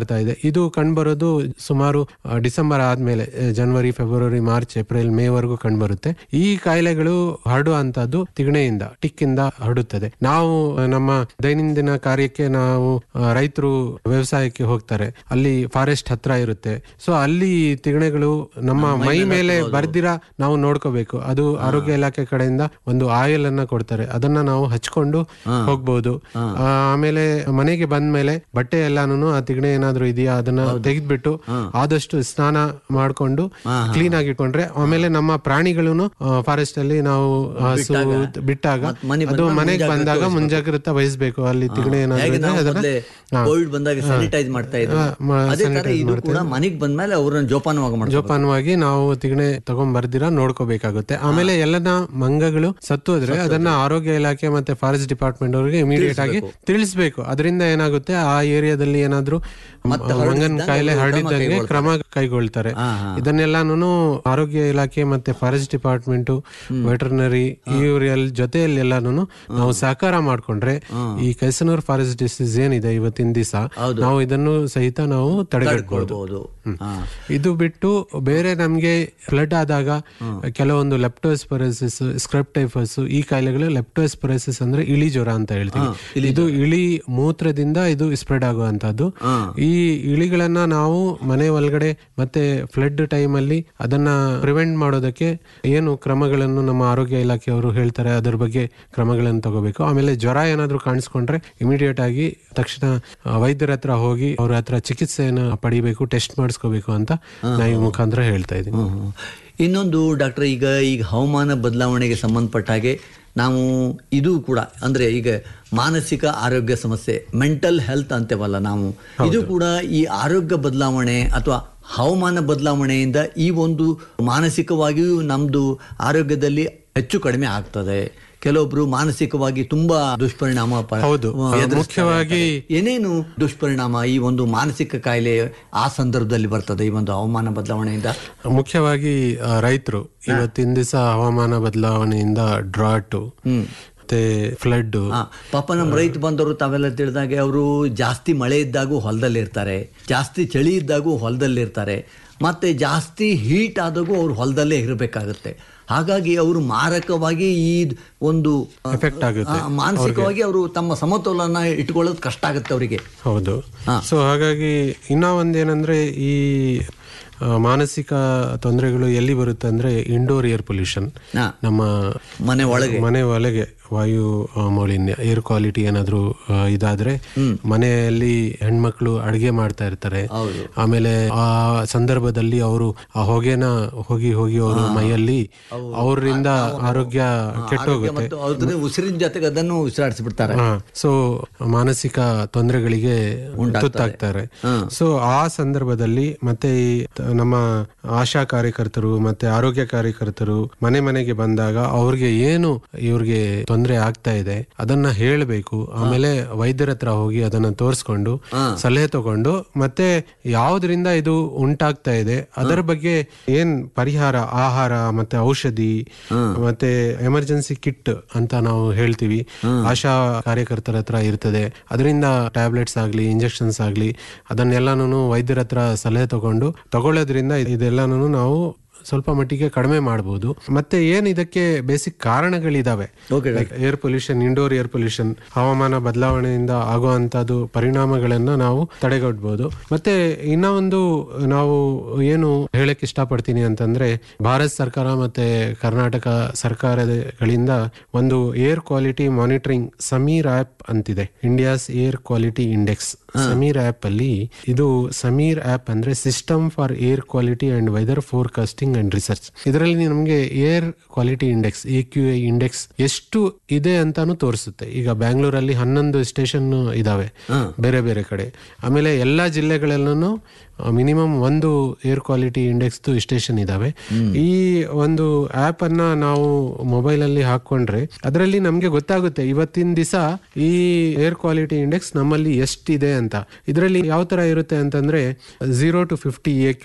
S9: ಬರ್ತಾ ಇದೆ ಇದು ಕಂಡುಬರೋದು ಸುಮಾರು ಆ, ಡಿಸೆಂಬರ್ ಆದ್ಮೇಲೆ ಆ, ಜನವರಿ ಫೆಬ್ರವರಿ ಮಾರ್ಚ್ ಏಪ್ರಿಲ್ ಮೇ ವರೆಗೂ ಕಂಡುಬರುತ್ತೆ ಈ ಕಾಯಿಲೆಗಳು ಹರಡುವಂತದ್ದು ತಿಗಣೆಯಿಂದ ಟಿಕ್ಕಿಂದ ಹರಡುತ್ತದೆ ನಾವು ಆ, ನಮ್ಮ ದೈನಂದಿನ ಕಾರ್ಯಕ್ಕೆ ನಾವು ರೈತರು ವ್ಯವಸಾಯಕ್ಕೆ ಹೋಗ್ತಾರೆ ಅಲ್ಲಿ ಫಾರೆಸ್ಟ್ ಹತ್ರ ಇರುತ್ತೆ ಸೊ ಅಲ್ಲಿ ತಿಗಣೆಗಳು ನಮ್ಮ ಮೈ ಮೇಲೆ ಬರ್ದಿರ ನಾವು ನೋಡ್ಕೋಬೇಕು ಅದು ಆರೋಗ್ಯ ಇಲಾಖೆ ಕಡೆಯಿಂದ ಒಂದು ಆಯಿಲ್ ಅನ್ನ ಕೊಡ್ತಾರೆ ಅದನ್ನ ನಾವು ಹಚ್ಕೊಂಡು ಹೋಗ್ಬಹುದು ಆ, ಆಮೇಲೆ ಮನೆಗೆ ಬಂದ್ಮೇಲೆ ಬಟ್ಟೆ ಎಲ್ಲಾನು ಆ ತಿಗಣೆ ಏನಾದ್ರು ಇದೆಯಾ ಅದನ್ನ ತೆಗೆದ್ಬಿಟ್ಟು ಆದಷ್ಟು ಸ್ನಾನ ಮಾಡ್ಕೊಂಡು ಕ್ಲೀನ್ ಆಗಿ ಇಟ್ಕೊಂಡ್ರೆ ಆಮೇಲೆ ನಮ್ಮ ಪ್ರಾಣಿಗಳನ್ನು ಫಾರೆಸ್ಟ್ ಅಲ್ಲಿ ನಾವು ಹಸು ಬಿಟ್ಟಾಗ
S7: ಮತ್ತ್ ಮನೆಗ್
S9: ಅದು
S7: ಬಂದಾಗ
S9: ಮನೆಗೆ ಬಂದಾಗ ಮುಂಜಾಗ್ರತೆ ವಹಿಸ್ಬೇಕು ಅಲ್ಲಿ ತಿಗಣೆ ಏನಾದ್ರು
S7: ಹೇಗೆ
S9: ಇದ್ರೆ
S7: ನಾವು
S9: ಅದನ್ನ
S7: ಮೊದ್ಲೇ
S9: ಹಾ.
S7: ಕೋವಿಡ್ ಬಂದಾಗ ಸ್ಯಾನಿಟೈಸ್ ಮಾಡ್ತಾ ಇದ್ರು
S9: ಹಾ, ಮ-
S7: ಅದೇ ತರ
S9: sanitize
S7: ಇದು
S9: ಮಾಡ್ತಾ
S7: ಕೂಡ ಮನೆಗ್ ಬಂದ್ಮೇಲೆ ಅವ್ರನ್ನ ಜೋಪಾನವಾಗಿ ಮಾಡ್ತಾರೆ
S9: ಜೋಪಾನವಾಗಿ ನಾವು ತಿಗಣೆ ತಗೊಂಡ್ ಬರ್ದಿರ ನೋಡ್ಕೋಬೇಕಾಗುತ್ತೆ ಆಮೇಲೆ ಎಲ್ಲನ ಮಂಗಗಳು ಸತ್ತೋದ್ರೆ ಅದನ್ನ ಆರೋಗ್ಯ ಇಲಾಖೆ ಮತ್ತೆ ಫಾರೆಸ್ಟ್ ಡಿಪಾರ್ಟ್ಮೆಂಟ್ ಅವರಿಗೆ ಇಮಿಡಿಯೇಟ್ ಆಗಿ ತಿಳಿಸ್ಬೇಕು ಅದರಿಂದ ಏನಾಗುತ್ತೆ ಆ ಏರಿಯಾದಲ್ಲಿ ಏನಾದ್ರೂ ಮಂಗನ ಕಾಯಿಲೆ ಹರಡಿದ್ದಂಗೆ ಕ್ರಮ ಕೈಗೊಳ್ತಾರೆ ಇದನ್ನೆಲ್ಲಾನು ಆರೋಗ್ಯ ಇಲಾಖೆ ಮತ್ತೆ ಫಾರೆಸ್ಟ್ ಡಿಪಾರ್ಟ್ಮೆಂಟ್ ವೆಟರ್ನರಿ ಇವರೆಲ್ಲ ಜೊತೆಯಲ್ಲಿ ಎಲ್ಲಾನು ನಾವು ಸಹಕಾರ ಮಾಡ್ಕೊಂಡ್ರೆ ಈ ಕೈಸನೂರ್ ಫಾರೆಸ್ಟ್ ಡಿಸೀಸ್ ಏನಿದೆ ಇವತ್ತಿನ ದಿವಸ ನಾವು ಇದನ್ನು ಸಹಿತ ನಾವು ತಡೆಗಟ್ಟಬಹುದು
S7: ಹೌದು ಹಾ.
S9: ಇದು ಬಿಟ್ಟು ಬೇರೆ ನಮ್ಗೆ ಫ್ಲಡ್ ಆದಾಗ ಕೆಲವೊಂದು ಲೆಪ್ಟೋಸ್ಪೊರಸಿಸ್ ಸ್ಕ್ರಪ್ಟೈಫಸ್ ಈ ಕಾಯಿಲೆಗಳು ಲೆಪ್ಟೋಸ್ಪೊರಸಿಸ್ ಅಂದ್ರೆ ಇಳಿ ಜ್ವರ ಅಂತ ಹೇಳ್ತೀವಿ ಇದು ಇಳಿ ಮೂತ್ರದಿಂದ ಇದು ಸ್ಪ್ರೆಡ್ ಆಗುವಂತದ್ದು ಈ ಇಳಿಗಳನ್ನ ನಾವು ಮನೆ ಒಳಗಡೆ ಮತ್ತೆ ಫ್ಲಡ್ ಟೈಮ್ ಅಲ್ಲಿ ಅದನ್ನ ಪ್ರಿವೆಂಟ್ ಮಾಡೋದಕ್ಕೆ ಏನು ಕ್ರಮಗಳನ್ನು ನಮ್ಮ ಆರೋಗ್ಯ ಇಲಾಖೆಯವರು ಹೇಳ್ತಾರೆ ಅದ್ರ ಬಗ್ಗೆ ಕ್ರಮಗಳನ್ನು ತಗೋಬೇಕು ಆಮೇಲೆ ಜ್ವರ ಏನಾದ್ರೂ ಕಾಣಿಸ್ಕೊಂಡ್ರೆ ಇಮಿಡಿಯೇಟ್ ಆಗಿ ತಕ್ಷಣ ಆ, ವೈದ್ಯರ ಹತ್ರ ಹೋಗಿ ಅವ್ರ ಹತ್ರ ಚಿಕಿತ್ಸೆಯನ್ನು ಪಡಿಬೇಕು ಟೆಸ್ಟ್ ಮಾಡಿಸ್ಕೋಬೇಕು ಅಂತ ನಾ ಈ ಮುಖಾಂತರ ಹೇಳ್ತಾ ಇದ್ದೀನಿ
S7: ಹ್ಮ್. ಇನ್ನೊಂದು ಡಾಕ್ಟರ್ ಈಗ ಈಗ ಹವಾಮಾನ ಬದಲಾವಣೆಗೆ ಸಂಬಂಧಪಟ್ಟ ಹಾಗೆ ನಾವು ಇದು ಕೂಡ ಅಂದ್ರೆ ಈಗ ಮಾನಸಿಕ ಆರೋಗ್ಯ ಸಮಸ್ಯೆ ಮೆಂಟಲ್ ಹೆಲ್ತ್ ಅಂತೇವಲ್ಲ ನಾವು ಇದು ಕೂಡ ಈ ಆರೋಗ್ಯ ಬದಲಾವಣೆ ಅಥವಾ ಹವಾಮಾನ ಬದಲಾವಣೆಯಿಂದ ಈ ಒಂದು ಮಾನಸಿಕವಾಗಿಯೂ ನಮ್ದು ಆರೋಗ್ಯದಲ್ಲಿ ಹೆಚ್ಚು ಕಡಿಮೆ ಆಗ್ತದೆ ಕೆಲವೊಬ್ರು ಮಾನಸಿಕವಾಗಿ ತುಂಬಾ ದುಷ್ಪರಿಣಾಮ ಪ-
S9: ಹೌದು.
S7: ಎದುರಿಸ್ತಾರೆ
S9: ಮುಖ್ಯವಾಗಿ-
S7: ಅಂತಾರೆ. ಏನೇನು ದುಷ್ಪರಿಣಾಮ ಈ ಒಂದು ಮಾನಸಿಕ ಕಾಯಿಲೆ ಆ ಸಂದರ್ಭದಲ್ಲಿ ಬರ್ತದೆ ಈ ಒಂದು ಹವಾಮಾನ ಬದಲಾವಣೆಯಿಂದ
S9: ಮುಖ್ಯವಾಗಿ ರೈತರು ಇವತ್ತಿನ ದಿವಸ ಹವಾಮಾನ ಬದಲಾವಣೆಯಿಂದ ಡ್ರಾಟ್ ಮತ್ತೆ ಫ್ಲಡ್
S7: ಆ, ಪಾಪ ನಮ್ಮ ರೈತ ಬಂದವರು ತಾವೆಲ್ಲ ತಿಳಿದಾಗೆ ಅವರು ಜಾಸ್ತಿ ಮಳೆ ಇದ್ದಾಗೂ ಹೊಲದಲ್ಲಿ ಇರ್ತಾರೆ ಜಾಸ್ತಿ ಚಳಿ ಇದ್ದಾಗೂ ಹೊಲದಲ್ಲಿ ಇರ್ತಾರೆ ಮತ್ತೆ ಜಾಸ್ತಿ ಹೀಟ್ ಆದಾಗೂ ಅವ್ರು ಹೊಲದಲ್ಲೇ ಇರಬೇಕಾಗುತ್ತೆ ಹಾಗಾಗಿ ಅವರು ಮಾರಕವಾಗಿ ಈ ಒಂದು ಆ,
S9: Effect ಆಗುತ್ತೆ
S7: ಆ, ಮಾನಸಿಕವಾಗಿ ಅವರು ತಮ್ಮ ಸಮತೋಲನ ಇಟ್ಕೊಳ್ಳೋದು ಕಷ್ಟ ಆಗುತ್ತೆ ಅವರಿಗೆ
S9: ಹೌದು ಸೊ ಹಾಗಾಗಿ ಇನ್ನ ಒಂದೇನಂದ್ರೆ ಈ ಆ, ಮಾನಸಿಕ ತೊಂದರೆಗಳು ಎಲ್ಲಿ ಬರುತ್ತೆ ಅಂದ್ರೆ ಇಂಡೋರ್ ಏರ್ ಪೊಲ್ಯೂಷನ್
S7: ಹಾ.
S9: ನಮ್ಮ
S7: ಮನೆ ಒಳಗೆ
S9: ಮನೆ ಒಳಗೆ ವಾಯು ಆ, ಮಾಲಿನ್ಯ ಏರ್ ಕ್ವಾಲಿಟಿ ಏನಾದ್ರೂ ಆ, ಇದಾದ್ರೆ ಮನೆಯಲ್ಲಿ ಹೆಣ್ಮಕ್ಳು ಅಡಿಗೆ ಮಾಡ್ತಾ ಇರ್ತಾರೆ ಆಮೇಲೆ ಆ ಸಂದರ್ಭದಲ್ಲಿ ಅವರು ಆ ಹೊಗೆನ ಹೋಗಿ ಹೋಗಿ ಅವರು ಮೈಯಲ್ಲಿ ಅವರಿಂದ ಆರೋಗ್ಯ ಕೆಟ್ಟೋಗುತ್ತೆ
S7: ಮತ್ತು ಅದ್ರ ಉಸಿರಿನ ಜೊತೆಗೆ ಅದನ್ನು ಉಸಿರಾಡಿಸ್ಬಿಡ್ತಾರೆ
S9: ಸೊ ಮಾನಸಿಕ ತೊಂದರೆಗಳಿಗೆ ತುತ್ತಾಗ್ತಾರೆ ಸೊ ಆ ಸಂದರ್ಭದಲ್ಲಿ ಮತ್ತೆ ಈ ತ- ನಮ್ಮ ಆಶಾ ಕಾರ್ಯಕರ್ತರು ಮತ್ತೆ ಆರೋಗ್ಯ ಕಾರ್ಯಕರ್ತರು ಮನೆ ಮನೆಗೆ ಬಂದಾಗ ಅವ್ರಿಗೆ ಏನು ಇವ್ರಿಗೆ ತೊಂದರೆ ಆಗ್ತಾ ಇದೆ ಅದನ್ನ ಹೇಳಬೇಕು ಆಮೇಲೆ ವೈದ್ಯರ ಹತ್ರ ಹೋಗಿ ಅದನ್ನ ತೋರಿಸ್ಕೊಂಡು ಸಲಹೆ ತಗೊಂಡು ಮತ್ತೆ ಯಾವ್ದ್ರಿಂದ ಇದು ಉಂಟಾಗ್ತಾ ಇದೆ ಅದರ ಬಗ್ಗೆ ಏನ್ ಪರಿಹಾರ ಆಹಾರ ಮತ್ತೆ ಔಷಧಿ ಮತ್ತೆ ಎಮರ್ಜೆನ್ಸಿ ಕಿಟ್ ಅಂತ ನಾವು ಹೇಳ್ತೀವಿ ಆಶಾ ಕಾರ್ಯಕರ್ತರ ಹತ್ರ ಇರ್ತದೆ ಅದರಿಂದ ಟ್ಯಾಬ್ಲೆಟ್ಸ್ ಆಗ್ಲಿ ಇಂಜೆಕ್ಷನ್ಸ್ ಆಗ್ಲಿ ಅದನ್ನೆಲ್ಲಾನು ವೈದ್ಯರ ಹತ್ರ ಸಲಹೆ ತಗೊಂಡು ತಗೊಳ್ಳೋದ್ರಿಂದ ಇದೆಲ್ಲಾನು ನಾವು ಸ್ವಲ್ಪ ಮಟ್ಟಿಗೆ ಕಡಿಮೆ ಮಾಡಬಹುದು ಮತ್ತೆ ಏನ್ ಇದಕ್ಕೆ ಬೇಸಿಕ್ ಕಾರಣಗಳಿದಾವೆ air pollution indoor air pollution ಹವಾಮಾನ ಬದಲಾವಣೆಯಿಂದ ಆಗುವಂತದ್ದು ಪರಿಣಾಮಗಳನ್ನ ನಾವು ತಡೆಗಟ್ಟಬಹುದು ಮತ್ತೆ ಇನ್ನ ಒಂದು ನಾವು ಏನು ಹೇಳಕ್ ಇಷ್ಟಪಡ್ತೀನಿ ಅಂತಂದ್ರೆ ಭಾರತ ಸರ್ಕಾರ ಮತ್ತೆ ಕರ್ನಾಟಕ ಸರ್ಕಾರಗಳಿಂದ ಒಂದು air quality monitoring Sameer app ಅಂತಿದೆ India's air quality index Sameer app ಅಲ್ಲಿ ಇದು ಸಮೀರ್ ಆಪ್ ಅಂದ್ರೆ system for air quality and weather forecasting and research ಇದರಲ್ಲಿ ನಮಗೆ air quality index A Q A index ಎಷ್ಟು ಇದೆ ಅಂತಾನು ತೋರಿಸುತ್ತೆ ಈಗ ಬ್ಯಾಂಗ್ಳೂರಲ್ಲಿ ಹನ್ನೊಂದು ಸ್ಟೇಷನ್ ಇದಾವೆ ಬೇರೆ ಬೇರೆ ಕಡೆ ಆಮೇಲೆ ಎಲ್ಲಾ ಜಿಲ್ಲೆಗಳಲ್ಲೂ ಮಿನಿಮಮ್ ಒಂದು ಏರ್ ಕ್ವಾಲಿಟಿ ಇಂಡೆಕ್ಸ್ ಸ್ಟೇಷನ್ ಇದಾವೆ ಈ ಒಂದು ಆಪ್ ಅನ್ನ ನಾವು ಮೊಬೈಲ್ ಅಲ್ಲಿ ಹಾಕೊಂಡ್ರೆ ಅದರಲ್ಲಿ ನಮ್ಗೆ ಗೊತ್ತಾಗುತ್ತೆ ಇವತ್ತಿನ ದಿವಸ ಈ ಏರ್ ಕ್ವಾಲಿಟಿ ಇಂಡೆಕ್ಸ್ ನಮ್ಮಲ್ಲಿ ಎಷ್ಟಿದೆ ಅಂತ ಇದರಲ್ಲಿ ಯಾವ ತರ ಇರುತ್ತೆ ಅಂತಂದ್ರೆ zero to fifty A Q I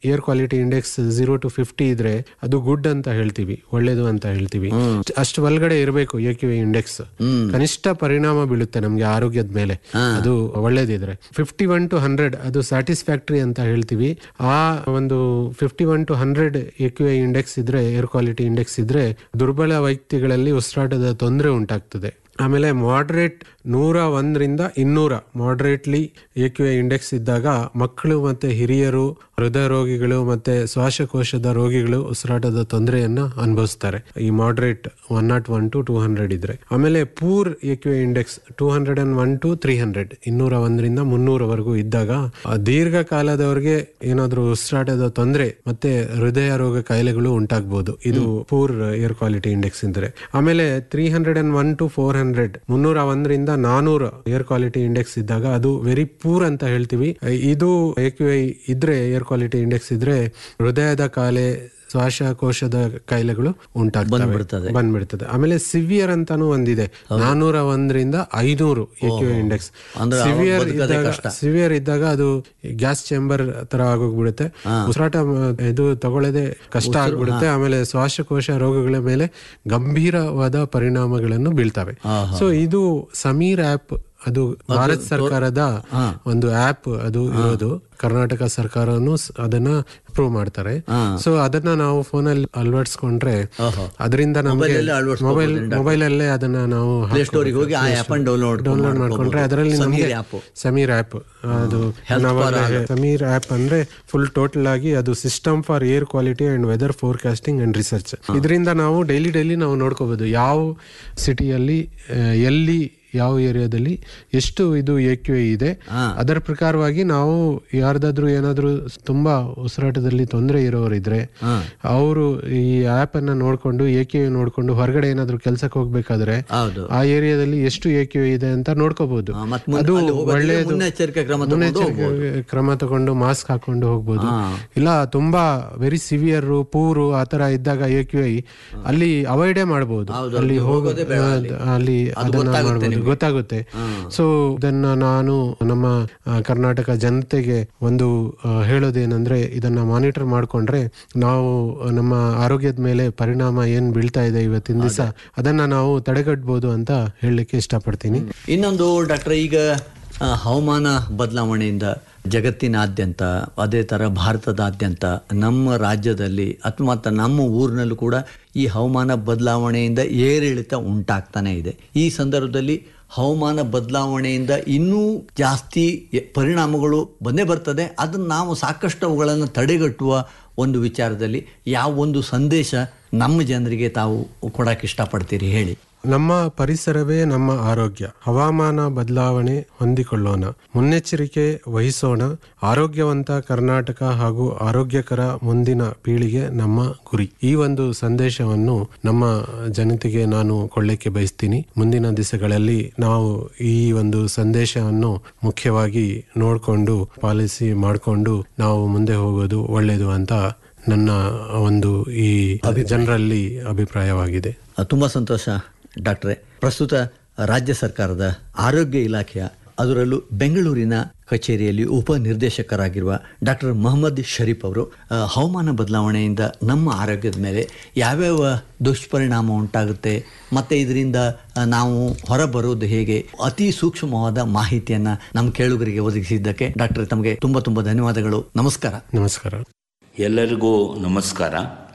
S9: air quality index zero to fifty ಇದ್ರೆ ಅದು ಗುಡ್ ಅಂತ ಹೇಳ್ತೀವಿ ಒಳ್ಳೇದು ಅಂತ ಹೇಳ್ತೀವಿ ಅಷ್ಟು ಒಳಗಡೆ ಇರಬೇಕು ಎ ಕ್ಯೂ ಇಂಡೆಕ್ಸ್ ಕನಿಷ್ಠ ಪರಿಣಾಮ ಬೀಳುತ್ತೆ ನಮ್ಗೆ ಆರೋಗ್ಯದ ಮೇಲೆ ಅದು ಒಳ್ಳೇದಿದ್ರೆ ಫಿಫ್ಟಿ ಒನ್ ಟು ಹಂಡ್ರೆಡ್ ಅದು ಸ್ಯಾಟಿಸ್ಫ್ಯಾಕ್ಟರಿ ಅಂತ ಹೇಳ್ತೀವಿ ಆ ಒಂದು fifty one to hundred A Q I index ಇದ್ರೆ ಏರ್ ಕ್ವಾಲಿಟಿ ಇಂಡೆಕ್ಸ್ ಇದ್ರೆ ದುರ್ಬಲ ವ್ಯಕ್ತಿಗಳಲ್ಲಿ ಉಸಿರಾಟದ ತೊಂದರೆ ಉಂಟಾಗ್ತದೆ ಆಮೇಲೆ ಮಾಡ್ರೇಟ್ ನೂರ ಒಂದರಿಂದ ಇನ್ನೂರ moderately A Q I index ಇದ್ದಾಗ ಮಕ್ಕಳು ಮತ್ತೆ ಹಿರಿಯರು ಹೃದಯ ರೋಗಿಗಳು ಮತ್ತೆ ಶ್ವಾಸಕೋಶದ ರೋಗಿಗಳು ಉಸಿರಾಟದ ತೊಂದರೆಯನ್ನ ಅನುಭವಿಸ್ತಾರೆ ಈ moderate one nought one to two hundred ಇದ್ರೆ ಆಮೇಲೆ poor A Q I index two hundred and one to three hundred ಇನ್ನೂರ ಒಂದರಿಂದ ಮುನ್ನೂರವರೆಗೂ ಇದ್ದಾಗ ಆ ದೀರ್ಘಕಾಲದವರೆಗೆ ಏನಾದ್ರೂ ಉಸಿರಾಟದ ತೊಂದರೆ ಮತ್ತೆ ಹೃದಯ ರೋಗ ಕಾಯಿಲೆಗಳು ಉಂಟಾಗಬಹುದು ಇದು ಪೂರ್ ಏರ್ ಕ್ವಾಲಿಟಿ ಇಂಡೆಕ್ಸ್ ಇದ್ರೆ ಆಮೇಲೆ three hundred and one to four hundred ಮುನ್ನೂರ ಒಂದರಿಂದ ನಾನೂರ ಏರ್ ಕ್ವಾಲಿಟಿ ಇಂಡೆಕ್ಸ್ ಇದ್ದಾಗ ಅದು ವೆರಿ ಪೂರ್ ಅಂತ ಹೇಳ್ತೀವಿ ಇದು ಎ ಕ್ಯೂ ಐ ಇದ್ರೆ ಏರ್ ಕ್ವಾಲಿಟಿ ಇಂಡೆಕ್ಸ್ ಇದ್ರೆ ಹೃದಯದ ಕಾಯಿಲೆ ಶ್ವಾಸಕೋಶದ ಕಾಯಿಲೆಗಳು ಉಂಟಾಗ್ತವೆ
S7: ಬಂದ್ಬಿಡ್ತದೆ.
S9: ಬಂದ್ಬಿಡ್ತದೆ ಆಮೇಲೆ ಸಿವಿಯರ್ ಅಂತಾನು ಒಂದಿದೆ ನಾನೂರ ಒಂದರಿಂದ ಐನೂರು ಎ ಕ್ಯೂ ಇಂಡೆಕ್ಸ್
S7: ಅಂದ್ರೆ ಅವಾಗ
S9: ಸಿವಿಯರ್
S7: ಬದುಕೋದೇ
S9: ಇದ್ದಾಗ
S7: ಕಷ್ಟ.
S9: ಸಿವಿಯರ್ ಇದ್ದಾಗ ಅದು ಗ್ಯಾಸ್ ಚೇಂಬರ್ ತರ ಆಗೋಗ್ಬಿಡುತ್ತೆ ಉಸಿರಾಟ ಮ- ಇದು ತಗೊಳ್ಳದೆ ಕಷ್ಟ ಆಗ್ಬಿಡುತ್ತೆ ಆಮೇಲೆ ಶ್ವಾಸಕೋಶ ರೋಗಗಳ ಮೇಲೆ ಗಂಭೀರವಾದ ಪರಿಣಾಮಗಳನ್ನು ಬೀಳ್ತವೆ ಸೊ ಇದು ಸಮೀರ್ ಆಪ್ ಅದು ಭಾರತ ಸರ್ಕಾರದ ಒಂದು ಆಪ್ ಅದು ಇರೋದು ಕರ್ನಾಟಕ ಸರ್ಕಾರನು ಸ್- ಅದನ್ನ ಅಪ್ರೂವ್ ಮಾಡ್ತಾರೆ ಸೊ ಅದನ್ನ ನಾವು ಫೋನಲ್ಲಿ ಅಳವಡಿಸ್ಕೊಂಡ್ರೆ ಅದರಿಂದ ನಮಗೆ
S7: Mobile ಅಲ್ಲೇ ಅಳವಡಿಸ್ಕೊಬೋದು
S9: ಮೊಬೈಲ್
S7: ಡಾಕ್ಟ್ರೆ.
S9: ಮೊಬೈಲ್ ಅಲ್ಲೇ ಅದನ್ನ ನಾವು
S7: Play Store ಗೆ ಹೋಗಿ ಆ app ಅನ್ನು download
S9: ಡೌನ್ಲೋಡ್
S7: ಮಾಡ್ಕೊಬೋದು.
S9: ಮಾಡ್ಕೊಂಡ್ರೆ ಅದರಲ್ಲಿ
S7: ಸಮೀರ್
S9: ನಮಗೆ
S7: app.
S9: ಸಮೀರ್ ಆಪ್ ಅದು
S7: Health
S9: ನಾವಾಗ
S7: for all.
S9: ಸಮೀರ್ ಆಪ್ ಅಂದ್ರೆ ಫುಲ್ ಟೋಟಲ್ ಆಗಿ ಅದು system for air quality and weather forecasting and research ಇದರಿಂದ ನಾವು ಡೈಲಿ ಡೈಲಿ ನಾವು ನೋಡ್ಕೋಬಹುದು ಯಾವ ಸಿಟಿಯಲ್ಲಿ ಎಲ್ಲಿ ಯಾವ ಏರಿಯಾದಲ್ಲಿ ಎಷ್ಟು ಇದು ಎ ಕ್ಯೂ ಇದೆ ಅದರ ಪ್ರಕಾರವಾಗಿ ನಾವು ಯಾರ್ದಾದ್ರೂ ಏನಾದ್ರೂ ತುಂಬಾ ಉಸಿರಾಟದಲ್ಲಿ ತೊಂದರೆ ಇರೋರಿದ್ರೆ ಅವರು ಈ ಆಪ್ ಅನ್ನ ನೋಡ್ಕೊಂಡು ಎ ಕ್ಯೂ ನೋಡ್ಕೊಂಡು ಹೊರಗಡೆ ಏನಾದ್ರೂ ಕೆಲ್ಸಕ್ಕೆ ಹೋಗ್ಬೇಕಾದ್ರೆ
S7: ಹೌದು
S9: ಆ ಏರಿಯಾದಲ್ಲಿ ಎಷ್ಟು ಎ ಕ್ಯೂ ಇದೆ ಅಂತ ನೋಡ್ಕೋಬಹುದು
S7: ಆ, ಮತ್ತ್ ಮುಂದೆ
S9: ಅದು
S7: ಅಲ್ಲಿ ಹೋಗೋದಿದ್ರೆ
S9: ಒಳ್ಳೆಯದು
S7: ಮುನ್ನೆಚ್ಚರಿಕೆ ಕ್ರಮ ತಗೊಂಡು
S9: ಮುನ್ನೆಚ್ಚರಿಕೆ ಕ್ರಮ ತಗೊಂಡು ಮಾಸ್ಕ್ ಹಾಕೊಂಡು ಹೋಗ್ಬೋದು ಇಲ್ಲ ತುಂಬಾ ವೆರಿ ಸಿವಿಯರ್ ಪೂರು ಆತರ ಇದ್ದಾಗ ಎ ಕ್ಯೂ ಐ ಅಲ್ಲಿ ಅವಾಯ್ಡೇ ಮಾಡಬಹುದು
S7: ಹೌದು,
S9: ಅಲ್ಲಿ
S7: ಅಲ್ಲಿ
S9: ಹೋಗ
S7: ಹೋಗೋದೇ ಬೇಡ ಅಲ್ಲಿ.
S9: ಅಲ್ಲಿ
S7: ಅದು
S9: ಅದನ್ನ
S7: ಗೊತ್ತಾಗುತ್ತೆ
S9: ಮಾಡ್ಬೋದು
S7: ನಿಮ್ಗೆ.
S9: ಗೊತ್ತಾಗುತ್ತೆ ಸೊ ಇದನ್ನ ನಾನು ನಮ್ಮ ಆ, ಕರ್ನಾಟಕ ಜನತೆಗೆ ಒಂದು ಆ, ಹೇಳೋದೇನಂದ್ರೆ ಇದನ್ನ ಮಾನಿಟರ್ ಮಾಡ್ಕೊಂಡ್ರೆ ನಾವು ನಮ್ಮ ಆರೋಗ್ಯದ ಮೇಲೆ ಪರಿಣಾಮ ಏನ್ ಬೀಳ್ತಾ ಇದೆ ಇವತ್ತಿನ ದಿವಸ ಅದನ್ನ ನಾವು ತಡೆಗಟ್ಬೋದು ಅಂತ ಹೇಳಲಿಕ್ಕೆ ಇಷ್ಟಪಡ್ತೀನಿ
S7: ಇನ್ನೊಂದು ಡಾಕ್ಟರ್ ಈಗ ಆ, ಹವಾಮಾನ ಬದಲಾವಣೆಯಿಂದ ಜಗತ್ತಿನಾದ್ಯಂತ ಅದೇ ಥರ ಭಾರತದಾದ್ಯಂತ ನಮ್ಮ ರಾಜ್ಯದಲ್ಲಿ ಅಥವಾ ಮತ್ತು ನಮ್ಮ ಊರಿನಲ್ಲೂ ಕೂಡ ಈ ಹವಾಮಾನ ಬದಲಾವಣೆಯಿಂದ ಏರಿಳಿತ ಉಂಟಾಗ್ತಾನೆ ಇದೆ ಈ ಸಂದರ್ಭದಲ್ಲಿ ಹವಾಮಾನ ಬದಲಾವಣೆಯಿಂದ ಇನ್ನೂ ಜಾಸ್ತಿ ಎ- ಪರಿಣಾಮಗಳು ಬಂದೇ ಬರ್ತದೆ ಅದನ್ನು ನಾವು ಸಾಕಷ್ಟು ಅವುಗಳನ್ನು ತಡೆಗಟ್ಟುವ ಒಂದು ವಿಚಾರದಲ್ಲಿ ಯಾವ ಒಂದು ಸಂದೇಶ ನಮ್ಮ ಜನರಿಗೆ ತಾವು ಕೊಡಕ್ಕೆ ಇಷ್ಟಪಡ್ತೀರಿ ಹೇಳಿ
S9: ನಮ್ಮ ಪರಿಸರವೇ ನಮ್ಮ ಆರೋಗ್ಯ ಹವಾಮಾನ ಬದಲಾವಣೆ ಹೊಂದಿಕೊಳ್ಳೋಣ ಮುನ್ನೆಚ್ಚರಿಕೆ ವಹಿಸೋಣ ಆರೋಗ್ಯವಂತ ಕರ್ನಾಟಕ ಹಾಗೂ ಆರೋಗ್ಯಕರ ಮುಂದಿನ ಪೀಳಿಗೆ ನಮ್ಮ ಗುರಿ ಈ ಒಂದು ಸಂದೇಶವನ್ನು ನಮ್ಮ ಜನತೆಗೆ ನಾನು ಕೊಳ್ಳಕ್ಕೆ ಬಯಸ್ತೀನಿ ಮುಂದಿನ ದಿವಸಗಳಲ್ಲಿ ನಾವು ಈ ಒಂದು ಸಂದೇಶವನ್ನು ಮುಖ್ಯವಾಗಿ ನೋಡಿಕೊಂಡು ಪಾಲಿಸಿ ಮಾಡಿಕೊಂಡು ನಾವು ಮುಂದೆ ಹೋಗೋದು ಒಳ್ಳೆಯದು ಅಂತ ನನ್ನ ಒಂದು ಈ ಜನರಲ್ಲಿ ಅಭಿಪ್ರಾಯವಾಗಿದೆ
S7: ಆ, ತುಂಬಾ ಸಂತೋಷ ಡಾಕ್ಟ್ರೆ ಪ್ರಸ್ತುತ ರಾಜ್ಯ ಸರ್ಕಾರದ ಆರೋಗ್ಯ ಇಲಾಖೆಯ ಅದರಲ್ಲೂ ಬೆಂಗಳೂರಿನ ಕಚೇರಿಯಲ್ಲಿ ಉಪನಿರ್ದೇಶಕರಾಗಿರುವ ಡಾಕ್ಟರ್ ಮೊಹಮ್ಮದ್ ಶರೀಫ್ ಅವರು ಆ, ಹವಾಮಾನ ಬದಲಾವಣೆಯಿಂದ ನಮ್ಮ ಆರೋಗ್ಯದ ಮೇಲೆ ಯಾವ್ಯಾವ ದುಷ್ಪರಿಣಾಮ ಉಂಟಾಗುತ್ತೆ ಮತ್ತು ಇದರಿಂದ ಆ, ನಾವು ಹೊರಬರೋದು ಹೇಗೆ ಅತಿ ಸೂಕ್ಷ್ಮವಾದ ಮಾಹಿತಿಯನ್ನು ನಮ್ಮ ಕೇಳುಗರಿಗೆ ಒದಗಿಸಿದ್ದಕ್ಕೆ ಡಾಕ್ಟರ್ ತಮಗೆ ತುಂಬ ತುಂಬ ಧನ್ಯವಾದಗಳು ನಮಸ್ಕಾರ
S9: ನಮಸ್ಕಾರ
S10: ಎಲ್ಲರಿಗೂ ನಮಸ್ಕಾರ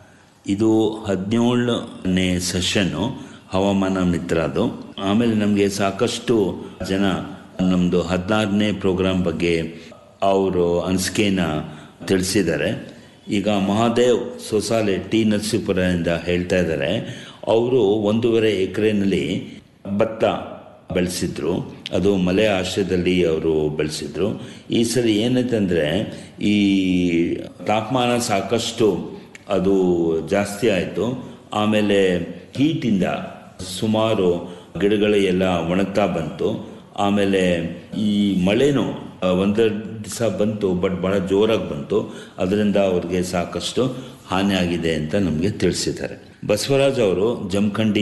S10: ಇದು ಹದಿನೇಳನೇ ಸೆಷನ್ನು ಹವಾಮಾನ ಮಿತ್ರದು ಆಮೇಲೆ ನಮಗೆ ಸಾಕಷ್ಟು ಜನ ನಮ್ಮದು ಹದಿನಾರನೇ ಪ್ರೋಗ್ರಾಮ್ ಬಗ್ಗೆ ಅವರು ಅನಿಸಿಕೆನ ತಿಳಿಸಿದ್ದಾರೆ ಈಗ ಮಹಾದೇವ್ ಸೊಸಾಲೆ ಟಿ ನರಸೀಪುರದಿಂದ ಹೇಳ್ತಾ ಇದ್ದಾರೆ ಅವರು ಒಂದೂವರೆ ಎಕರೆನಲ್ಲಿ ಭತ್ತ ಬೆಳೆಸಿದ್ರು ಅದು ಮಲೆ ಆಶ್ರಯದಲ್ಲಿ ಅವರು ಬೆಳೆಸಿದ್ರು ಈ ಸರಿ ಏನೈತಂದರೆ ಈ ತಾಪಮಾನ ಸಾಕಷ್ಟು ಅದು ಜಾಸ್ತಿ ಆಯಿತು ಆಮೇಲೆ ಹೀಟಿಂದ ಸುಮಾರು ಗಿಡಗಳು ಎಲ್ಲ ಒಣಗ್ತಾ ಬಂತು ಆಮೇಲೆ ಈ ಮಳೆನೂ ಆ, ಒಂದೆರಡು ದಿವಸ ಬಂತು ಬಟ್ ಭಾಳ ಜೋರಾಗಿ ಬಂತು ಅದರಿಂದ ಅವ್ರಿಗೆ ಸಾಕಷ್ಟು ಹಾನಿ ಆಗಿದೆ ಅಂತ ನಮಗೆ ತಿಳಿಸಿದ್ದಾರೆ ಬಸವರಾಜ್ ಅವರು ಜಮಖಂಡಿ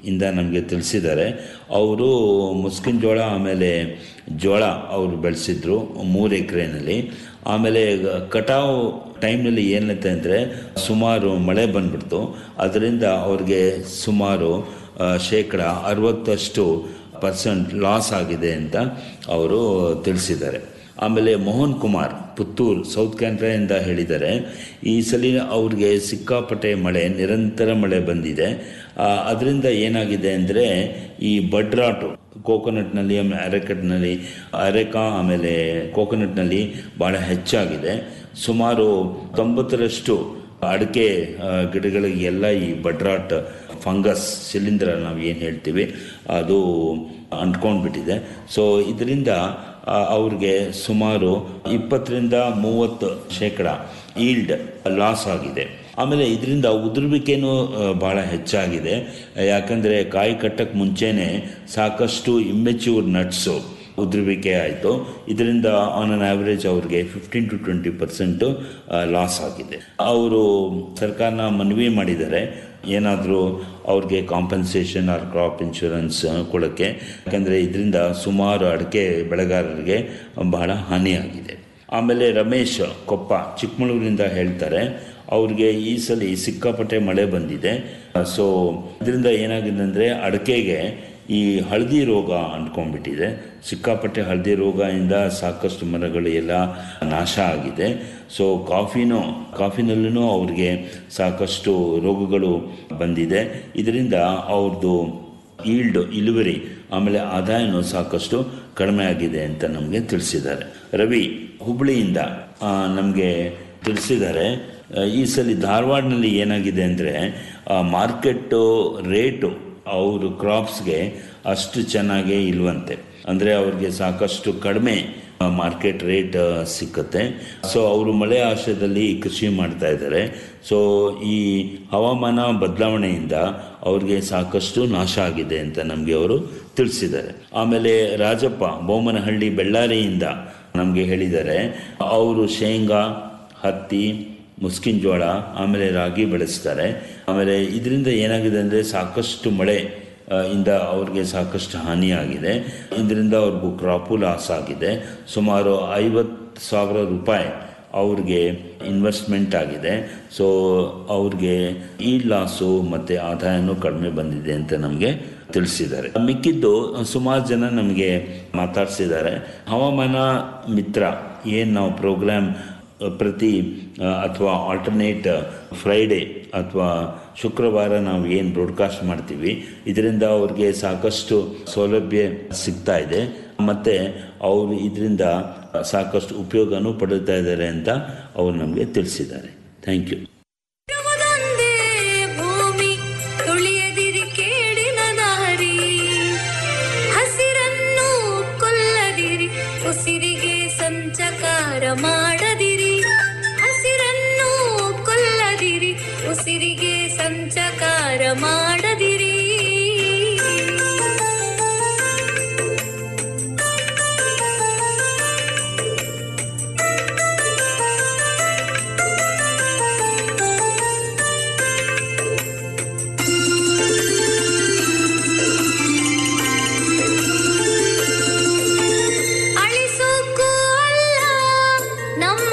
S10: ಇಂದ ನಮಗೆ ತಿಳಿಸಿದ್ದಾರೆ ಅವರು ಮುಸ್ಕಿನ ಜೋಳ ಆಮೇಲೆ ಜೋಳ ಅವರು ಬೆಳೆಸಿದ್ರು ಮೂರು ಎಕರೆನಲ್ಲಿ ಆಮೇಲೆ ಕಟಾವು ಟೈಮ್ನಲ್ಲಿ ಏನಿರುತ್ತೆ ಅಂದರೆ ಸುಮಾರು ಮಳೆ ಬಂದ್ಬಿಡ್ತು ಅದರಿಂದ ಅವ್ರಿಗೆ ಸುಮಾರು ಆ, ಶೇಕಡ ಅರವತ್ತಷ್ಟು ಪರ್ಸೆಂಟ್ ಲಾಸ್ ಆಗಿದೆ ಅಂತ ಅವರು ತಿಳಿಸಿದ್ದಾರೆ ಆಮೇಲೆ ಮೋಹನ್ ಕುಮಾರ್ ಪುತ್ತೂರು ಸೌತ್ ಕ್ಯಾನ್ರಾಯಿಂದ ಹೇಳಿದ್ದಾರೆ ಈ ಸಲ ಅವ್ರಿಗೆ ಸಿಕ್ಕಾಪಟ್ಟೆ ಮಳೆ ನಿರಂತರ ಮಳೆ ಬಂದಿದೆ ಅದರಿಂದ ಏನಾಗಿದೆ ಅಂದರೆ ಈ ಬಡ್ರಾಟು ಕೋಕೋನಟ್ನಲ್ಲಿ ಆಮೇಲೆ ಅರೆಕಟ್ನಲ್ಲಿ ಅರೆಕಾ ಆಮೇಲೆ ಕೋಕೋನಟ್ನಲ್ಲಿ ಭಾಳ ಹೆಚ್ಚಾಗಿದೆ ಸುಮಾರು ತೊಂಬತ್ತರಷ್ಟು ಅಡಿಕೆ ಆ, ಗಿಡಗಳಿಗೆಲ್ಲ ಈ ಬಡ್ರಾಟ್ ಫಂಗಸ್ ಶಿಲೀಂಧ್ರ ನಾವು ಏನು ಹೇಳ್ತೀವಿ ಅದು ಅಂಟ್ಕೊಂಡ್ಬಿಟ್ಟಿದೆ ಸೊ ಇದರಿಂದ ಆ, ಅವ್ರಿಗೆ ಸುಮಾರು ಇಪ್ಪತ್ತರಿಂದ ಮೂವತ್ತು ಶೇಕಡ ಈಲ್ಡ್ ಲಾಸ್ ಆಗಿದೆ ಆಮೇಲೆ ಇದರಿಂದ ಉದುರುವಿಕೆನೂ ಆ, ಭಾಳ ಹೆಚ್ಚಾಗಿದೆ ಯಾಕಂದರೆ ಕಾಯಿ ಕಟ್ಟಕ್ಕೆ ಮುಂಚೆನೇ ಸಾಕಷ್ಟು ಇಮ್ಮೆಚ್ಯೂರ್ ನಟ್ಸು ಉದುರುವಿಕೆ ಆಯಿತು ಇದರಿಂದ ಆನ್ ಅನ್ ಆವ್ರೇಜ್ ಅವ್ರಿಗೆ fifteen to twenty percent loss ಆಗಿದೆ ಅವರು ಸರ್ಕಾರನ ಮನವಿ ಮಾಡಿದ್ದಾರೆ ಏನಾದರೂ ಅವ್ರಿಗೆ ಕಾಂಪನ್ಸೇಷನ್ ಆರ್ ಕ್ರಾಪ್ ಇನ್ಶೂರೆನ್ಸ್ ಕೊಡೋಕ್ಕೆ ಯಾಕಂದರೆ ಇದರಿಂದ ಸುಮಾರು ಅಡಿಕೆ ಬೆಳೆಗಾರರಿಗೆ ಬಹಳ ಹಾನಿಯಾಗಿದೆ ಆಮೇಲೆ ರಮೇಶ್ ಕೊಪ್ಪ ಚಿಕ್ಕಮಗಳೂರಿನಿಂದ ಹೇಳ್ತಾರೆ ಅವ್ರಿಗೆ ಈ ಸಲ ಸಿಕ್ಕಾಪಟ್ಟೆ ಮಳೆ ಬಂದಿದೆ ಸೊ ಇದರಿಂದ ಏನಾಗಿದೆ ಅಂದರೆ ಅಡಿಕೆಗೆ ಈ ಹಳದಿ ರೋಗ ಅಂಟ್ಕೊಂಡ್ಬಿಟ್ಟಿದೆ ಸಿಕ್ಕಾಪಟ್ಟೆ ಹಳದಿ ರೋಗದಿಂದ ಸಾಕಷ್ಟು ಮರಗಳು ಎಲ್ಲ ನಾಶ ಆಗಿದೆ ಸೊ ಕಾಫಿನೂ ಕಾಫಿನಲ್ಲೂ ಅವ್ರಿಗೆ ಸಾಕಷ್ಟು ರೋಗಗಳು ಬಂದಿದೆ ಇದರಿಂದ ಅವ್ರದ್ದು ಈಲ್ಡ್ ಇಳುವರಿ ಆಮೇಲೆ ಆದಾಯನೂ ಸಾಕಷ್ಟು ಕಡಿಮೆ ಆಗಿದೆ ಅಂತ ನಮಗೆ ತಿಳಿಸಿದ್ದಾರೆ ರವಿ ಹುಬ್ಳಿಯಿಂದ ನಮಗೆ ತಿಳಿಸಿದ್ದಾರೆ ಆ, ಈ ಸಲ ಧಾರವಾಡನಲ್ಲಿ ಏನಾಗಿದೆ ಅಂದರೆ ಮಾರ್ಕೆಟ್ಟು ರೇಟು ಅವರು ಕ್ರಾಪ್ಸ್ಗೆ ಅಷ್ಟು ಚೆನ್ನಾಗೇ ಇಲ್ವಂತೆ ಅಂದರೆ ಅವ್ರಿಗೆ ಸಾಕಷ್ಟು ಕಡಿಮೆ ಮಾರ್ಕೆಟ್ ರೇಟ್ ಸಿಕ್ಕತ್ತೆ ಸೊ ಅವರು ಮಳೆ ಆಶ್ರಯದಲ್ಲಿ ಕೃಷಿ ಮಾಡ್ತಾ ಇದ್ದಾರೆ ಸೊ ಈ ಹವಾಮಾನ ಬದಲಾವಣೆಯಿಂದ ಅವ್ರಿಗೆ ಸಾಕಷ್ಟು ನಾಶ ಆಗಿದೆ ಅಂತ ನಮಗೆ ಅವರು ತಿಳಿಸಿದ್ದಾರೆ ಆಮೇಲೆ ರಾಜಪ್ಪ ಬೊಮ್ಮನಹಳ್ಳಿ ಬೆಳ್ಳಾರಿಯಿಂದ ನಮಗೆ ಹೇಳಿದ್ದಾರೆ ಅವರು ಶೇಂಗಾ ಹತ್ತಿ ಮುಸ್ಕಿನ ಜೋಳ ಆಮೇಲೆ ರಾಗಿ ಬೆಳೆಸ್ತಾರೆ ಆಮೇಲೆ ಇದರಿಂದ ಏನಾಗಿದೆ ಅಂದರೆ ಸಾಕಷ್ಟು ಮಳೆ ಆ, ಇಂದ ಅವ್ರಿಗೆ ಸಾಕಷ್ಟು ಹಾನಿಯಾಗಿದೆ ಇದರಿಂದ ಅವ್ರಿಗೂ ಕ್ರಾಪು ಲಾಸ್ ಆಗಿದೆ ಸುಮಾರು ಐವತ್ತು ಸಾವಿರ ರೂಪಾಯಿ ಅವ್ರಿಗೆ ಇನ್ವೆಸ್ಟ್ಮೆಂಟ್ ಆಗಿದೆ ಸೊ ಅವ್ರಿಗೆ ಈ ಲಾಸು ಮತ್ತು ಆದಾಯನೂ ಕಡಿಮೆ ಬಂದಿದೆ ಅಂತ ನಮಗೆ ತಿಳಿಸಿದ್ದಾರೆ ಮಿಕ್ಕಿದ್ದು ಸುಮಾರು ಜನ ನಮಗೆ ಮಾತಾಡಿಸಿದ್ದಾರೆ ಹವಾಮಾನ ಮಿತ್ರ ಏನು ನಾವು ಪ್ರೋಗ್ರಾಮ್ ಪ್ರತಿ ಅಥವಾ ಆಲ್ಟರ್ನೇಟ್ ಫ್ರೈಡೇ ಅಥವಾ ಶುಕ್ರವಾರ ನಾವು ಏನು ಬ್ರಾಡ್ಕಾಸ್ಟ್ ಮಾಡ್ತೀವಿ ಇದರಿಂದ ಅವ್ರಿಗೆ ಸಾಕಷ್ಟು ಸೌಲಭ್ಯ ಸಿಗ್ತಾ ಇದೆ ಮತ್ತು ಅವರು ಇದರಿಂದ ಸಾಕಷ್ಟು ಉಪಯೋಗನೂ ಪಡುತ್ತಾ ಇದ್ದಾರೆ ಅಂತ ಅವರು ನಮಗೆ ತಿಳಿಸಿದ್ದಾರೆ ಥ್ಯಾಂಕ್ ಯು
S2: ಇರುವುದೊಂದೇ ಭೂಮಿ ತುಳಿಯದಿರಿ ಕೇಡಿನ ದಾರಿ ಹಸಿರನ್ನು ಕೊಲ್ಲದಿರಿ ಉಸಿರಿಗೆ ಸಂಚಕಾರ ಮಾಡದಿರಿ ಹಸಿರನ್ನು ಕೊಲ್ಲದಿರಿ ಉಸಿರಿಗೆ ಸಂಚಕಾರ ಮಾಡದಿರಿ ಅಳಿಸೋಕ್ಕೂ ಅಲ್ಲ ನಮ್ಮ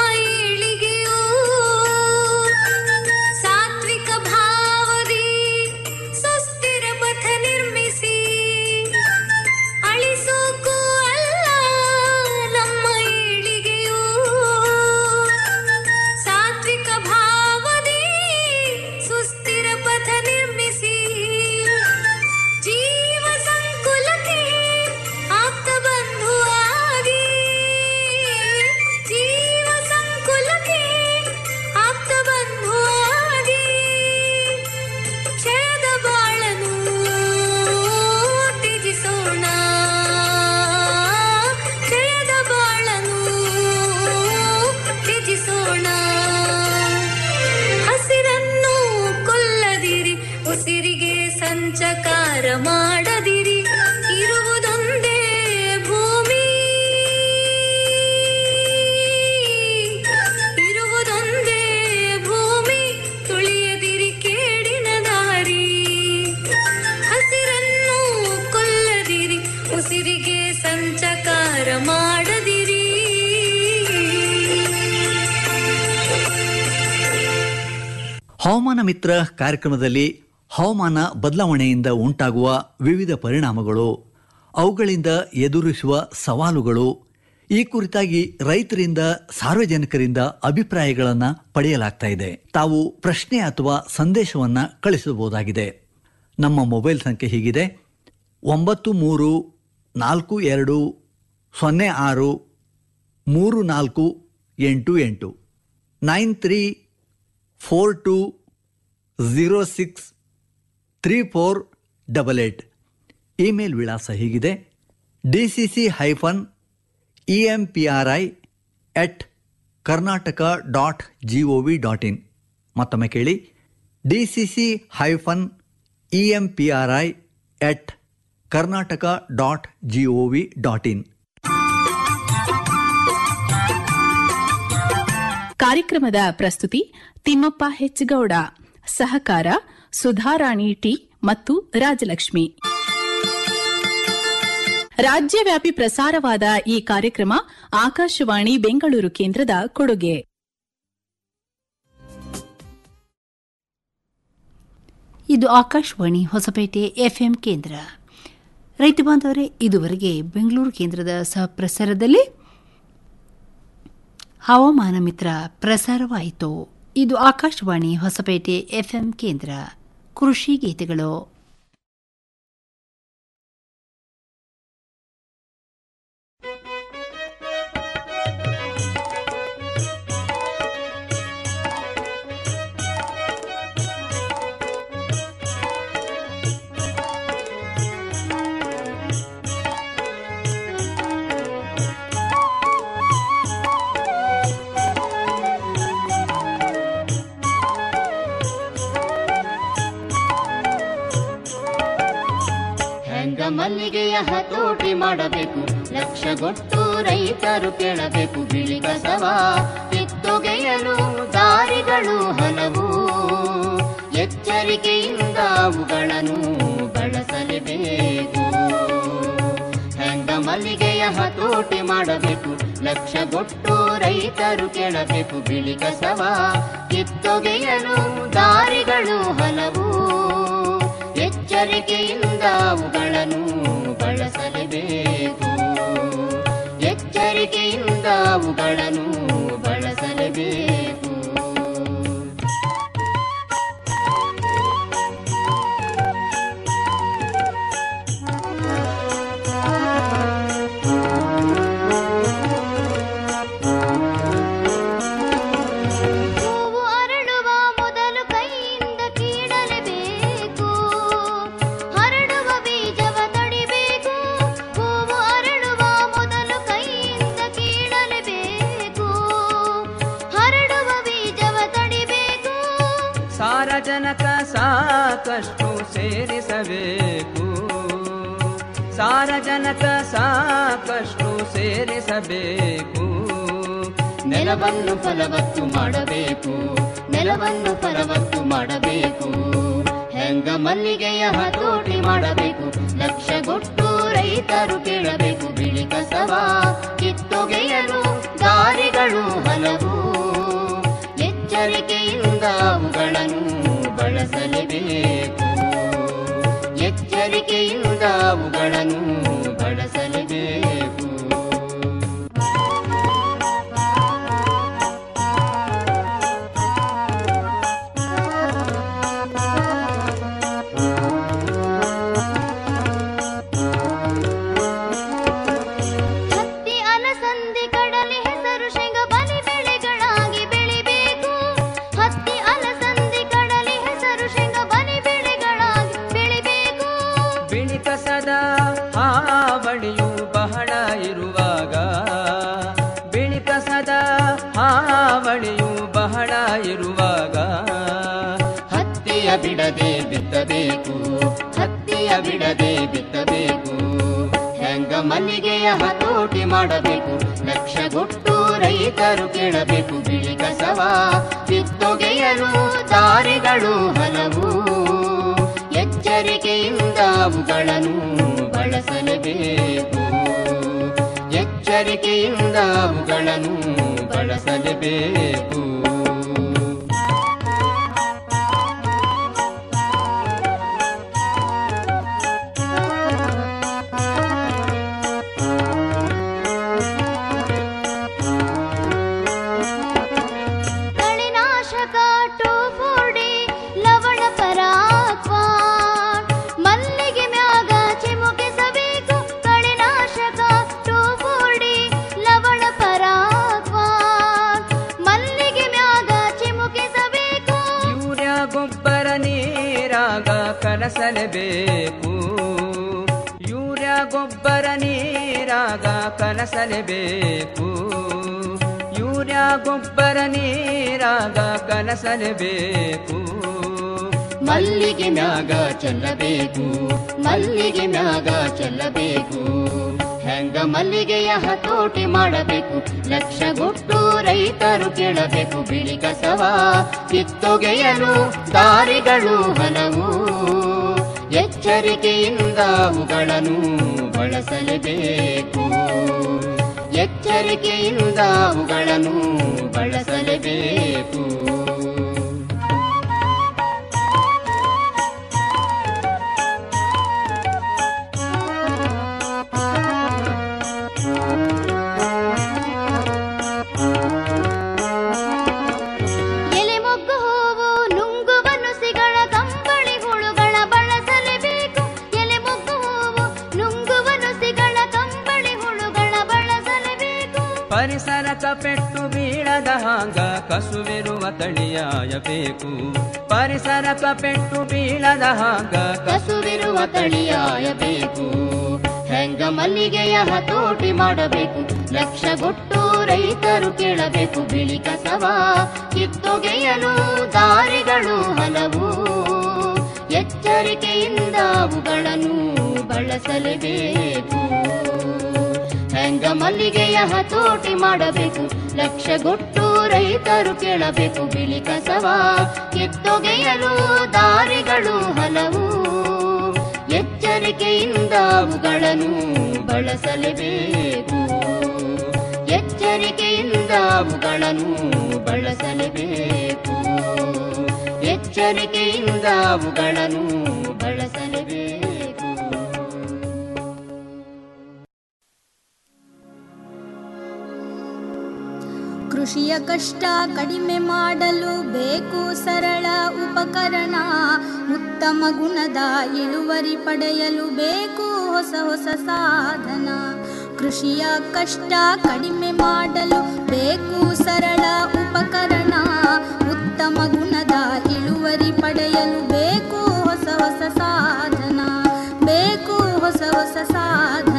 S7: ಹವಾಮಾನ ಮಿತ್ರ ಕಾರ್ಯಕ್ರಮದಲ್ಲಿ ಹವಾಮಾನ ಬದಲಾವಣೆಯಿಂದ ಉಂಟಾಗುವ ವಿವಿಧ ಪರಿಣಾಮಗಳು ಅವುಗಳಿಂದ ಎದುರಿಸುವ ಸವಾಲುಗಳು ಈ ಕುರಿತಾಗಿ ರೈತರಿಂದ ಸಾರ್ವಜನಿಕರಿಂದ ಅಭಿಪ್ರಾಯಗಳನ್ನು ಪಡೆಯಲಾಗ್ತಾ ಇದೆ ತಾವು ಪ್ರಶ್ನೆ ಅಥವಾ ಸಂದೇಶವನ್ನು ಕಳಿಸಬಹುದಾಗಿದೆ ನಮ್ಮ ಮೊಬೈಲ್ ಸಂಖ್ಯೆ ಹೀಗಿದೆ ಒಂಬತ್ತು ಮೂರು ನಾಲ್ಕು ಎರಡು ಸೊನ್ನೆ ಆರು ಮೂರು ನಾಲ್ಕು ಎಂಟು ಎಂಟು nine three four two zero six three four double eight email ವಿಳಾಸ ಹೀಗಿದೆ D C C hyphen E M P R I at Karnataka dot G O V dot in ಮತ್ತೊಮ್ಮೆ ಕೇಳಿ D C C hyphen E M P R I at Karnataka dot G O V dot in
S6: ಕಾರ್ಯಕ್ರಮದ ಪ್ರಸ್ತುತಿ ತಿಮ್ಮಪ್ಪ ಹೆಚ್ಗೌಡ ಸಹಕಾರ Sudharani T ಮತ್ತು ರಾಜಲಕ್ಷ್ಮಿ ರಾಜ್ಯವ್ಯಾಪಿ ಪ್ರಸಾರವಾದ ಈ ಕಾರ್ಯಕ್ರಮ ಆಕಾಶವಾಣಿ ಬೆಂಗಳೂರು ಕೇಂದ್ರದ ಕೊಡುಗೆ
S11: ಇದು ಆಕಾಶವಾಣಿ ಹೊಸಪೇಟೆ ಎಫ್ಎಂ ಕೇಂದ್ರ ರೈತ ಬಾಂಧವರೇ ಇದುವರೆಗೆ ಬೆಂಗಳೂರು ಕೇಂದ್ರದ ಸಹಪ್ರಸಾರದಲ್ಲಿ ಹವಾಮಾನ ಮಿತ್ರ ಪ್ರಸಾರವಾಯಿತು ಇದು ಆಕಾಶವಾಣಿ ಹೊಸಪೇಟೆ ಎಫ್ಎಂ ಕೇಂದ್ರ ಕೃಷಿ ಗೀತೆಗಳು
S12: ಹೆಂಗ ಮಲ್ಲಿಗೆಯ ಹತೋಟಿ ಮಾಡಬೇಕು ಲಕ್ಷಗೊಟ್ಟು ರೈತರು ಕೇಳಬೇಕು ಬಿಳಿ ಕಸವ ಕಿತ್ತೊಗೆಯಲು ದಾರಿಗಳು ಹಲವು ಎಚ್ಚರಿಕೆಯಿಂದ ಅವುಗಳನ್ನು ಬಳಸಲೇಬೇಕು ಹೆಂಗ ಮಲ್ಲಿಗೆಯ ಹತೋಟಿ ಮಾಡಬೇಕು ಲಕ್ಷಗೊಟ್ಟು ರೈತರು ಕೇಳಬೇಕು ಬಿಳಿ ಕಸವ ಕಿತ್ತೊಗೆಯಲು ದಾರಿಗಳು ಹಲವು ಎಚ್ಚರಿಕೆಯಿಂದ ಅವುಗಳನ್ನು ಬಳಸಲೇಬೇಕು ಎಚ್ಚರಿಕೆಯಿಂದ ಅವುಗಳನ್ನು ಬಳಸಲೇಬೇಕು ಹೂವು ಅರಳುವ ಮೊದಲು ಕೈಯಿಂದ ಕೀಳಲೇಬೇಕು ಹರಡುವ ಬೀಜವ ತಡಿಬೇಕು ಹೂವು ಅರಳುವ ಮೊದಲು ಕೈಯಿಂದ ಕೀಳಲೇಬೇಕು ಹರಡುವ ಬೀಜವ ತಡಿಬೇಕು
S13: ಸಾರಜನಕ ಸಾಕಷ್ಟು ಸೇರಿಸಬೇಕು ಸಾರಜನಕ ಸಾಕಷ್ಟು ಸೇರಿಸಬೇಕು
S12: ನೆಲವನ್ನು ಫಲವತ್ತು ಮಾಡಬೇಕು ನೆಲವನ್ನು ಫಲವತ್ತು ಮಾಡಬೇಕು ಹೆಂಗ ಮಲ್ಲಿಗೆಯ ಹತೋಟಿ ಮಾಡಬೇಕು ಲಕ್ಷಗೊಟ್ಟು ರೈತರು ಕೇಳಬೇಕು ಬಿಳಿ ಕಸವ ಕಿತ್ತೊಗೆಯಲು ದಾರಿಗಳು ಹಲವು ಎಚ್ಚರಿಕೆಯಿಂದ ಅವುಗಳನ್ನು ಬಳಸಲೇಬೇಕು ಎಚ್ಚರಿಕೆಯಿಂದ ಅವುಗಳನ್ನು ಬಳಸಲೇಬೇಕು ಹತ್ತಿ ಅಲಸಂದಿ ಕಡಲೆ ಹೆಸರು ಶೇಂಗ ಬಲಿ ಬೆಳೆಗಳಾಗಿ ಬೆಳಿಬೇಕು ಹತ್ತಿ ಅಲಸಂದಿ ಕಡಲೆ ಹೆಸರು ಶೇಂಗ ಬಲಿ ಬೆಳೆಗಳಾಗಿ ಬೆಳಿಬೇಕು
S13: ಬಿಳಿ ಕಸದ ಹಾವಳಿಯು ಬಹಳ ಇರುವಾಗ ಬಿಳಿ ಕಸದ ಹಾವಳಿಯು ಬಹಳ ಇರುವಾಗ
S12: ಹತ್ತಿಯ ಬಿಡದೆ ಬಿತ್ತಬೇಕು ಹತ್ತಿಯ ಬಿಡದೆ ಬಿತ್ತಬೇಕು ಹೆಂಗ ಮಲ್ಲಿಗೆಯ ಹತೋಟಿ ಮಾಡಬೇಕು ಲಕ್ಷಗೊಟ್ಟು ರೈತರು ಕೇಳಬೇಕು ಬಿಳಿ ಕಸವ ಕಿತ್ತೊಗೆಯಲು ದಾರಿಗಳು ಹಲವು ಎಚ್ಚರಿಕೆಯಿಂದ ಅವುಗಳನ್ನು ಬಳಸಲೇಬೇಕು ಎಚ್ಚರಿಕೆಯಿಂದ ಅವುಗಳನ್ನು ಬಳಸಲೇಬೇಕು
S13: ಕನಸಲೇಬೇಕು ಯೂರಿಯಾ ಗೊಬ್ಬರ ನೀರಾಗ ಕನಸಲೇಬೇಕು ಯೂರಿಯಾ ಗೊಬ್ಬರ ನೀರಾಗ ಕನಸಲೇಬೇಕು
S12: ಮಲ್ಲಿಗೆ ಮ್ಯಾಗ ಚೆಲ್ಲಬೇಕು ಮಲ್ಲಿಗೆ ಮ್ಯಾಗ ಚೆಲ್ಲಬೇಕು ಹೆಂಗ ಮಲ್ಲಿಗೆಯ ಹತೋಟಿ ಮಾಡಬೇಕು ಲಕ್ಷಗೊಟ್ಟು ರೈತರು ಕೇಳಬೇಕು ಬಿಳಿ ಕಸವ ಕಿತ್ತೊಗೆಯಲು ದಾರಿಗಳು ಹಲವು ಎಚ್ಚರಿಕೆಯಿಂದ ಅವುಗಳನ್ನು ಬಳಸಲೇಬೇಕು ಎಚ್ಚರಿಕೆಯಿಂದ ಅವುಗಳನ್ನು ಬಳಸಲೇಬೇಕು
S2: ಎಲೆ ಮೊಗ್ಗು ಹೂವು ನುಂಗುವ ನುಸಿಗಳ ಕಂಬಳಿ ಹುಳುಗಳ ಬಳಸಲೇಬೇಕು ಎಲೆ ಮೊಗ್ಗು ಹೂವು ನುಂಗುವ ನುಸಿಗಳ ಕಂಬಳಿ ಹುಳುಗಳ ಬಳಸಲೇಬೇಕು
S13: ಪರಿಸರಕ ಪೆಟ್ಟು ಬೀಳದ ಹಾಂಗ ಕಸುವಿರುವ ತಳಿಯಾಯಬೇಕು ಪರಿಸರಕ ಪೆಟ್ಟು ಬೀಳದ ಹಾಂಗ
S12: ಕಸುವಿರುವ ತಳಿಯಾಯಬೇಕು ಹೆಂಗ ಮಲ್ಲಿಗೆಯ ಹತೋಟಿ ಮಾಡಬೇಕು ಲಕ್ಷಗೊಟ್ಟು ರೈತರು ಕೇಳಬೇಕು ಬಿಳಿ ಕಸವ ಕಿತ್ತೊಗೆಯಲು ದಾರಿಗಳು ಹಲವು ಎಚ್ಚರಿಕೆಯಿಂದ ಅವುಗಳನ್ನು ಬಳಸಲೇಬೇಕು ಹೆಂಗ ಮಲ್ಲಿಗೆಯ ಹತೋಟಿ ಮಾಡಬೇಕು ಲಕ್ಷಗೊಟ್ಟು ರೈತರು ಕೇಳಬೇಕು ಬಿಳಿ ಕಸವ ಕಿತ್ತೊಗೆಯಲು ದಾರಿಗಳು ಹಲವು ಎಚ್ಚರಿಕೆಯಿಂದ ಅವುಗಳನ್ನು ಬಳಸಲೇಬೇಕು ಎಚ್ಚರಿಕೆಯಿಂದ ಅವುಗಳನ್ನು ಬಳಸಲೇಬೇಕು ಎಚ್ಚರಿಕೆಯಿಂದ ಅವುಗಳನ್ನು ಬಳಸಲೇಬೇಕು
S14: ಕೃಷಿಯ ಕಷ್ಟ ಕಡಿಮೆ ಮಾಡಲು ಬೇಕು ಸರಳ ಉಪಕರಣ ಉತ್ತಮ ಗುಣದ ಇಳುವರಿ ಪಡೆಯಲು ಬೇಕು ಹೊಸ ಹೊಸ ಸಾಧನ ಕೃಷಿಯ ಕಷ್ಟ ಕಡಿಮೆ ಮಾಡಲು ಬೇಕು ಸರಳ ಉಪಕರಣ ಉತ್ತಮ ಗುಣದ ಇಳುವರಿ ಪಡೆಯಲು ಬೇಕು ಹೊಸ ಹೊಸ ಸಾಧನ ಬೇಕು ಹೊಸ ಹೊಸ ಸಾಧನ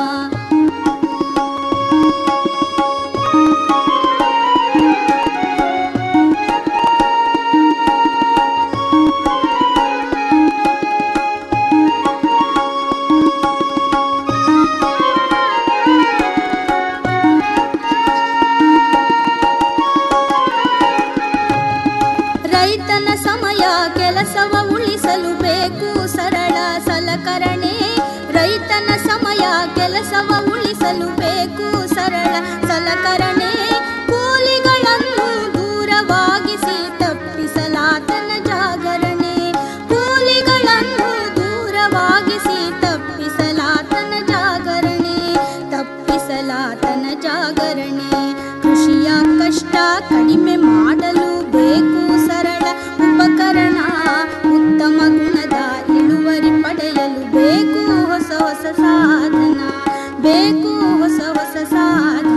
S14: ರೈತನ ಸಮಯ ಕೆಲಸವ ಉಳಿಸಲು ಬೇಕು ಸರಳ ಸಲಕರಣೆ ರೈತನ ಸಮಯ ಕೆಲಸವ ಉಳಿಸಲು ಬೇಕು ಸರಳ ಸಲಕರಣೆ ಕೂಲಿಗಳನ್ನು ದೂರವಾಗಿಸಿ ತಪ್ಪಿಸಲಾತನ ಜಾಗರಣೆ ಕೂಲಿಗಳನ್ನು ದೂರವಾಗಿಸಿ ತಪ್ಪಿಸಲಾತನ ಜಾಗರಣೆ ತಪ್ಪಿಸಲಾತನ ಜಾಗರಣೆ ಕೃಷಿಯ ಕಷ್ಟ ಕಡಿಮೆ ಮಾಡಲು ಬೇಕು ಸರಳ ಉಪಕರಣ ಉತ್ತಮ ಗುಣದ ಇಳುವರಿ ಪಡೆಯಲು ಬೇಕು ಹೊಸ ಹೊಸ ಸಾಧನ ಬೇಕು ಹೊಸ ಹೊಸ ಸಾಧನ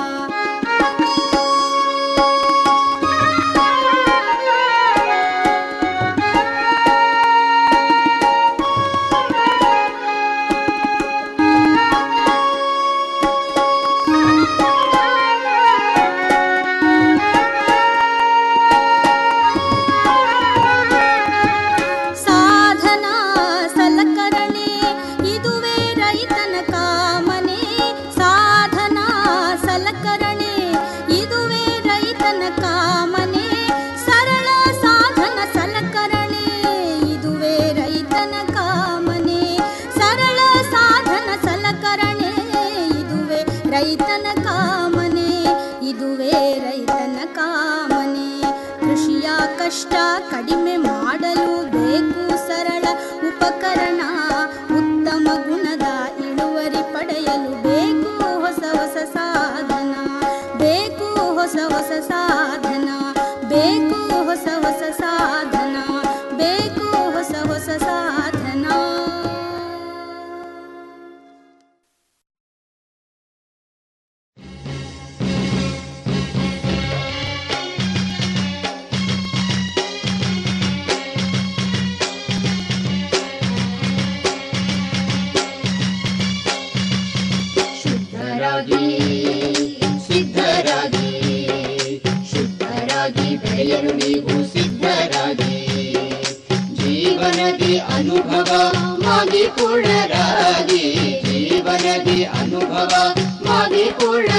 S14: ಸಾಧನ ಸಲಕರಣೆ ಇದುವೇ ರೈತನ ಕಾಮನೆ ಸಾಧನ ಸಲಕರಣೆ ಇದುವೇ ರೈತನ ಕಾಮನೆ ಸರಳ ಸಾಧನ ಸಲಕರಣೆ ಇದುವೇ ರೈತನ ಕಾಮನೆ ಸರಳ ಸಾಧನ ಸಲಕರಣೆ ಇದುವೇ ರೈತನ ಕಾಮನೆ ಇದುವೇ ರೈತನ ಕಾಮನೆ ಕೃಷಿಯ ಕಷ್ಟ ಕಡಿಮೆ ಮಾಡಲು ಬೇಕು ಸರಳ ಉಪಕರಣ ಉತ್ತಮ ಗುಣದ ಇಳುವರಿ ಪಡೆಯಲು ಬೇಕು ಹೊಸ ಹೊಸ ಸಾಧನ ಬೇಕು ಹೊಸ ಹೊಸ ಸಾಧನ ಬೇಕು ಹೊಸ ಹೊಸ ಸಾಧನ ಬೇಕು ಹೊಸ ಹೊಸ ಸಾಧನ
S12: ಜೀವನದಿ ಅನುಭವ ಮಾಗಿ ಪೂರ್ಣರಾಗಿ ಜೀವನದಿ ಅನುಭವ ಮಾಗಿ ಪೂರ್ಣ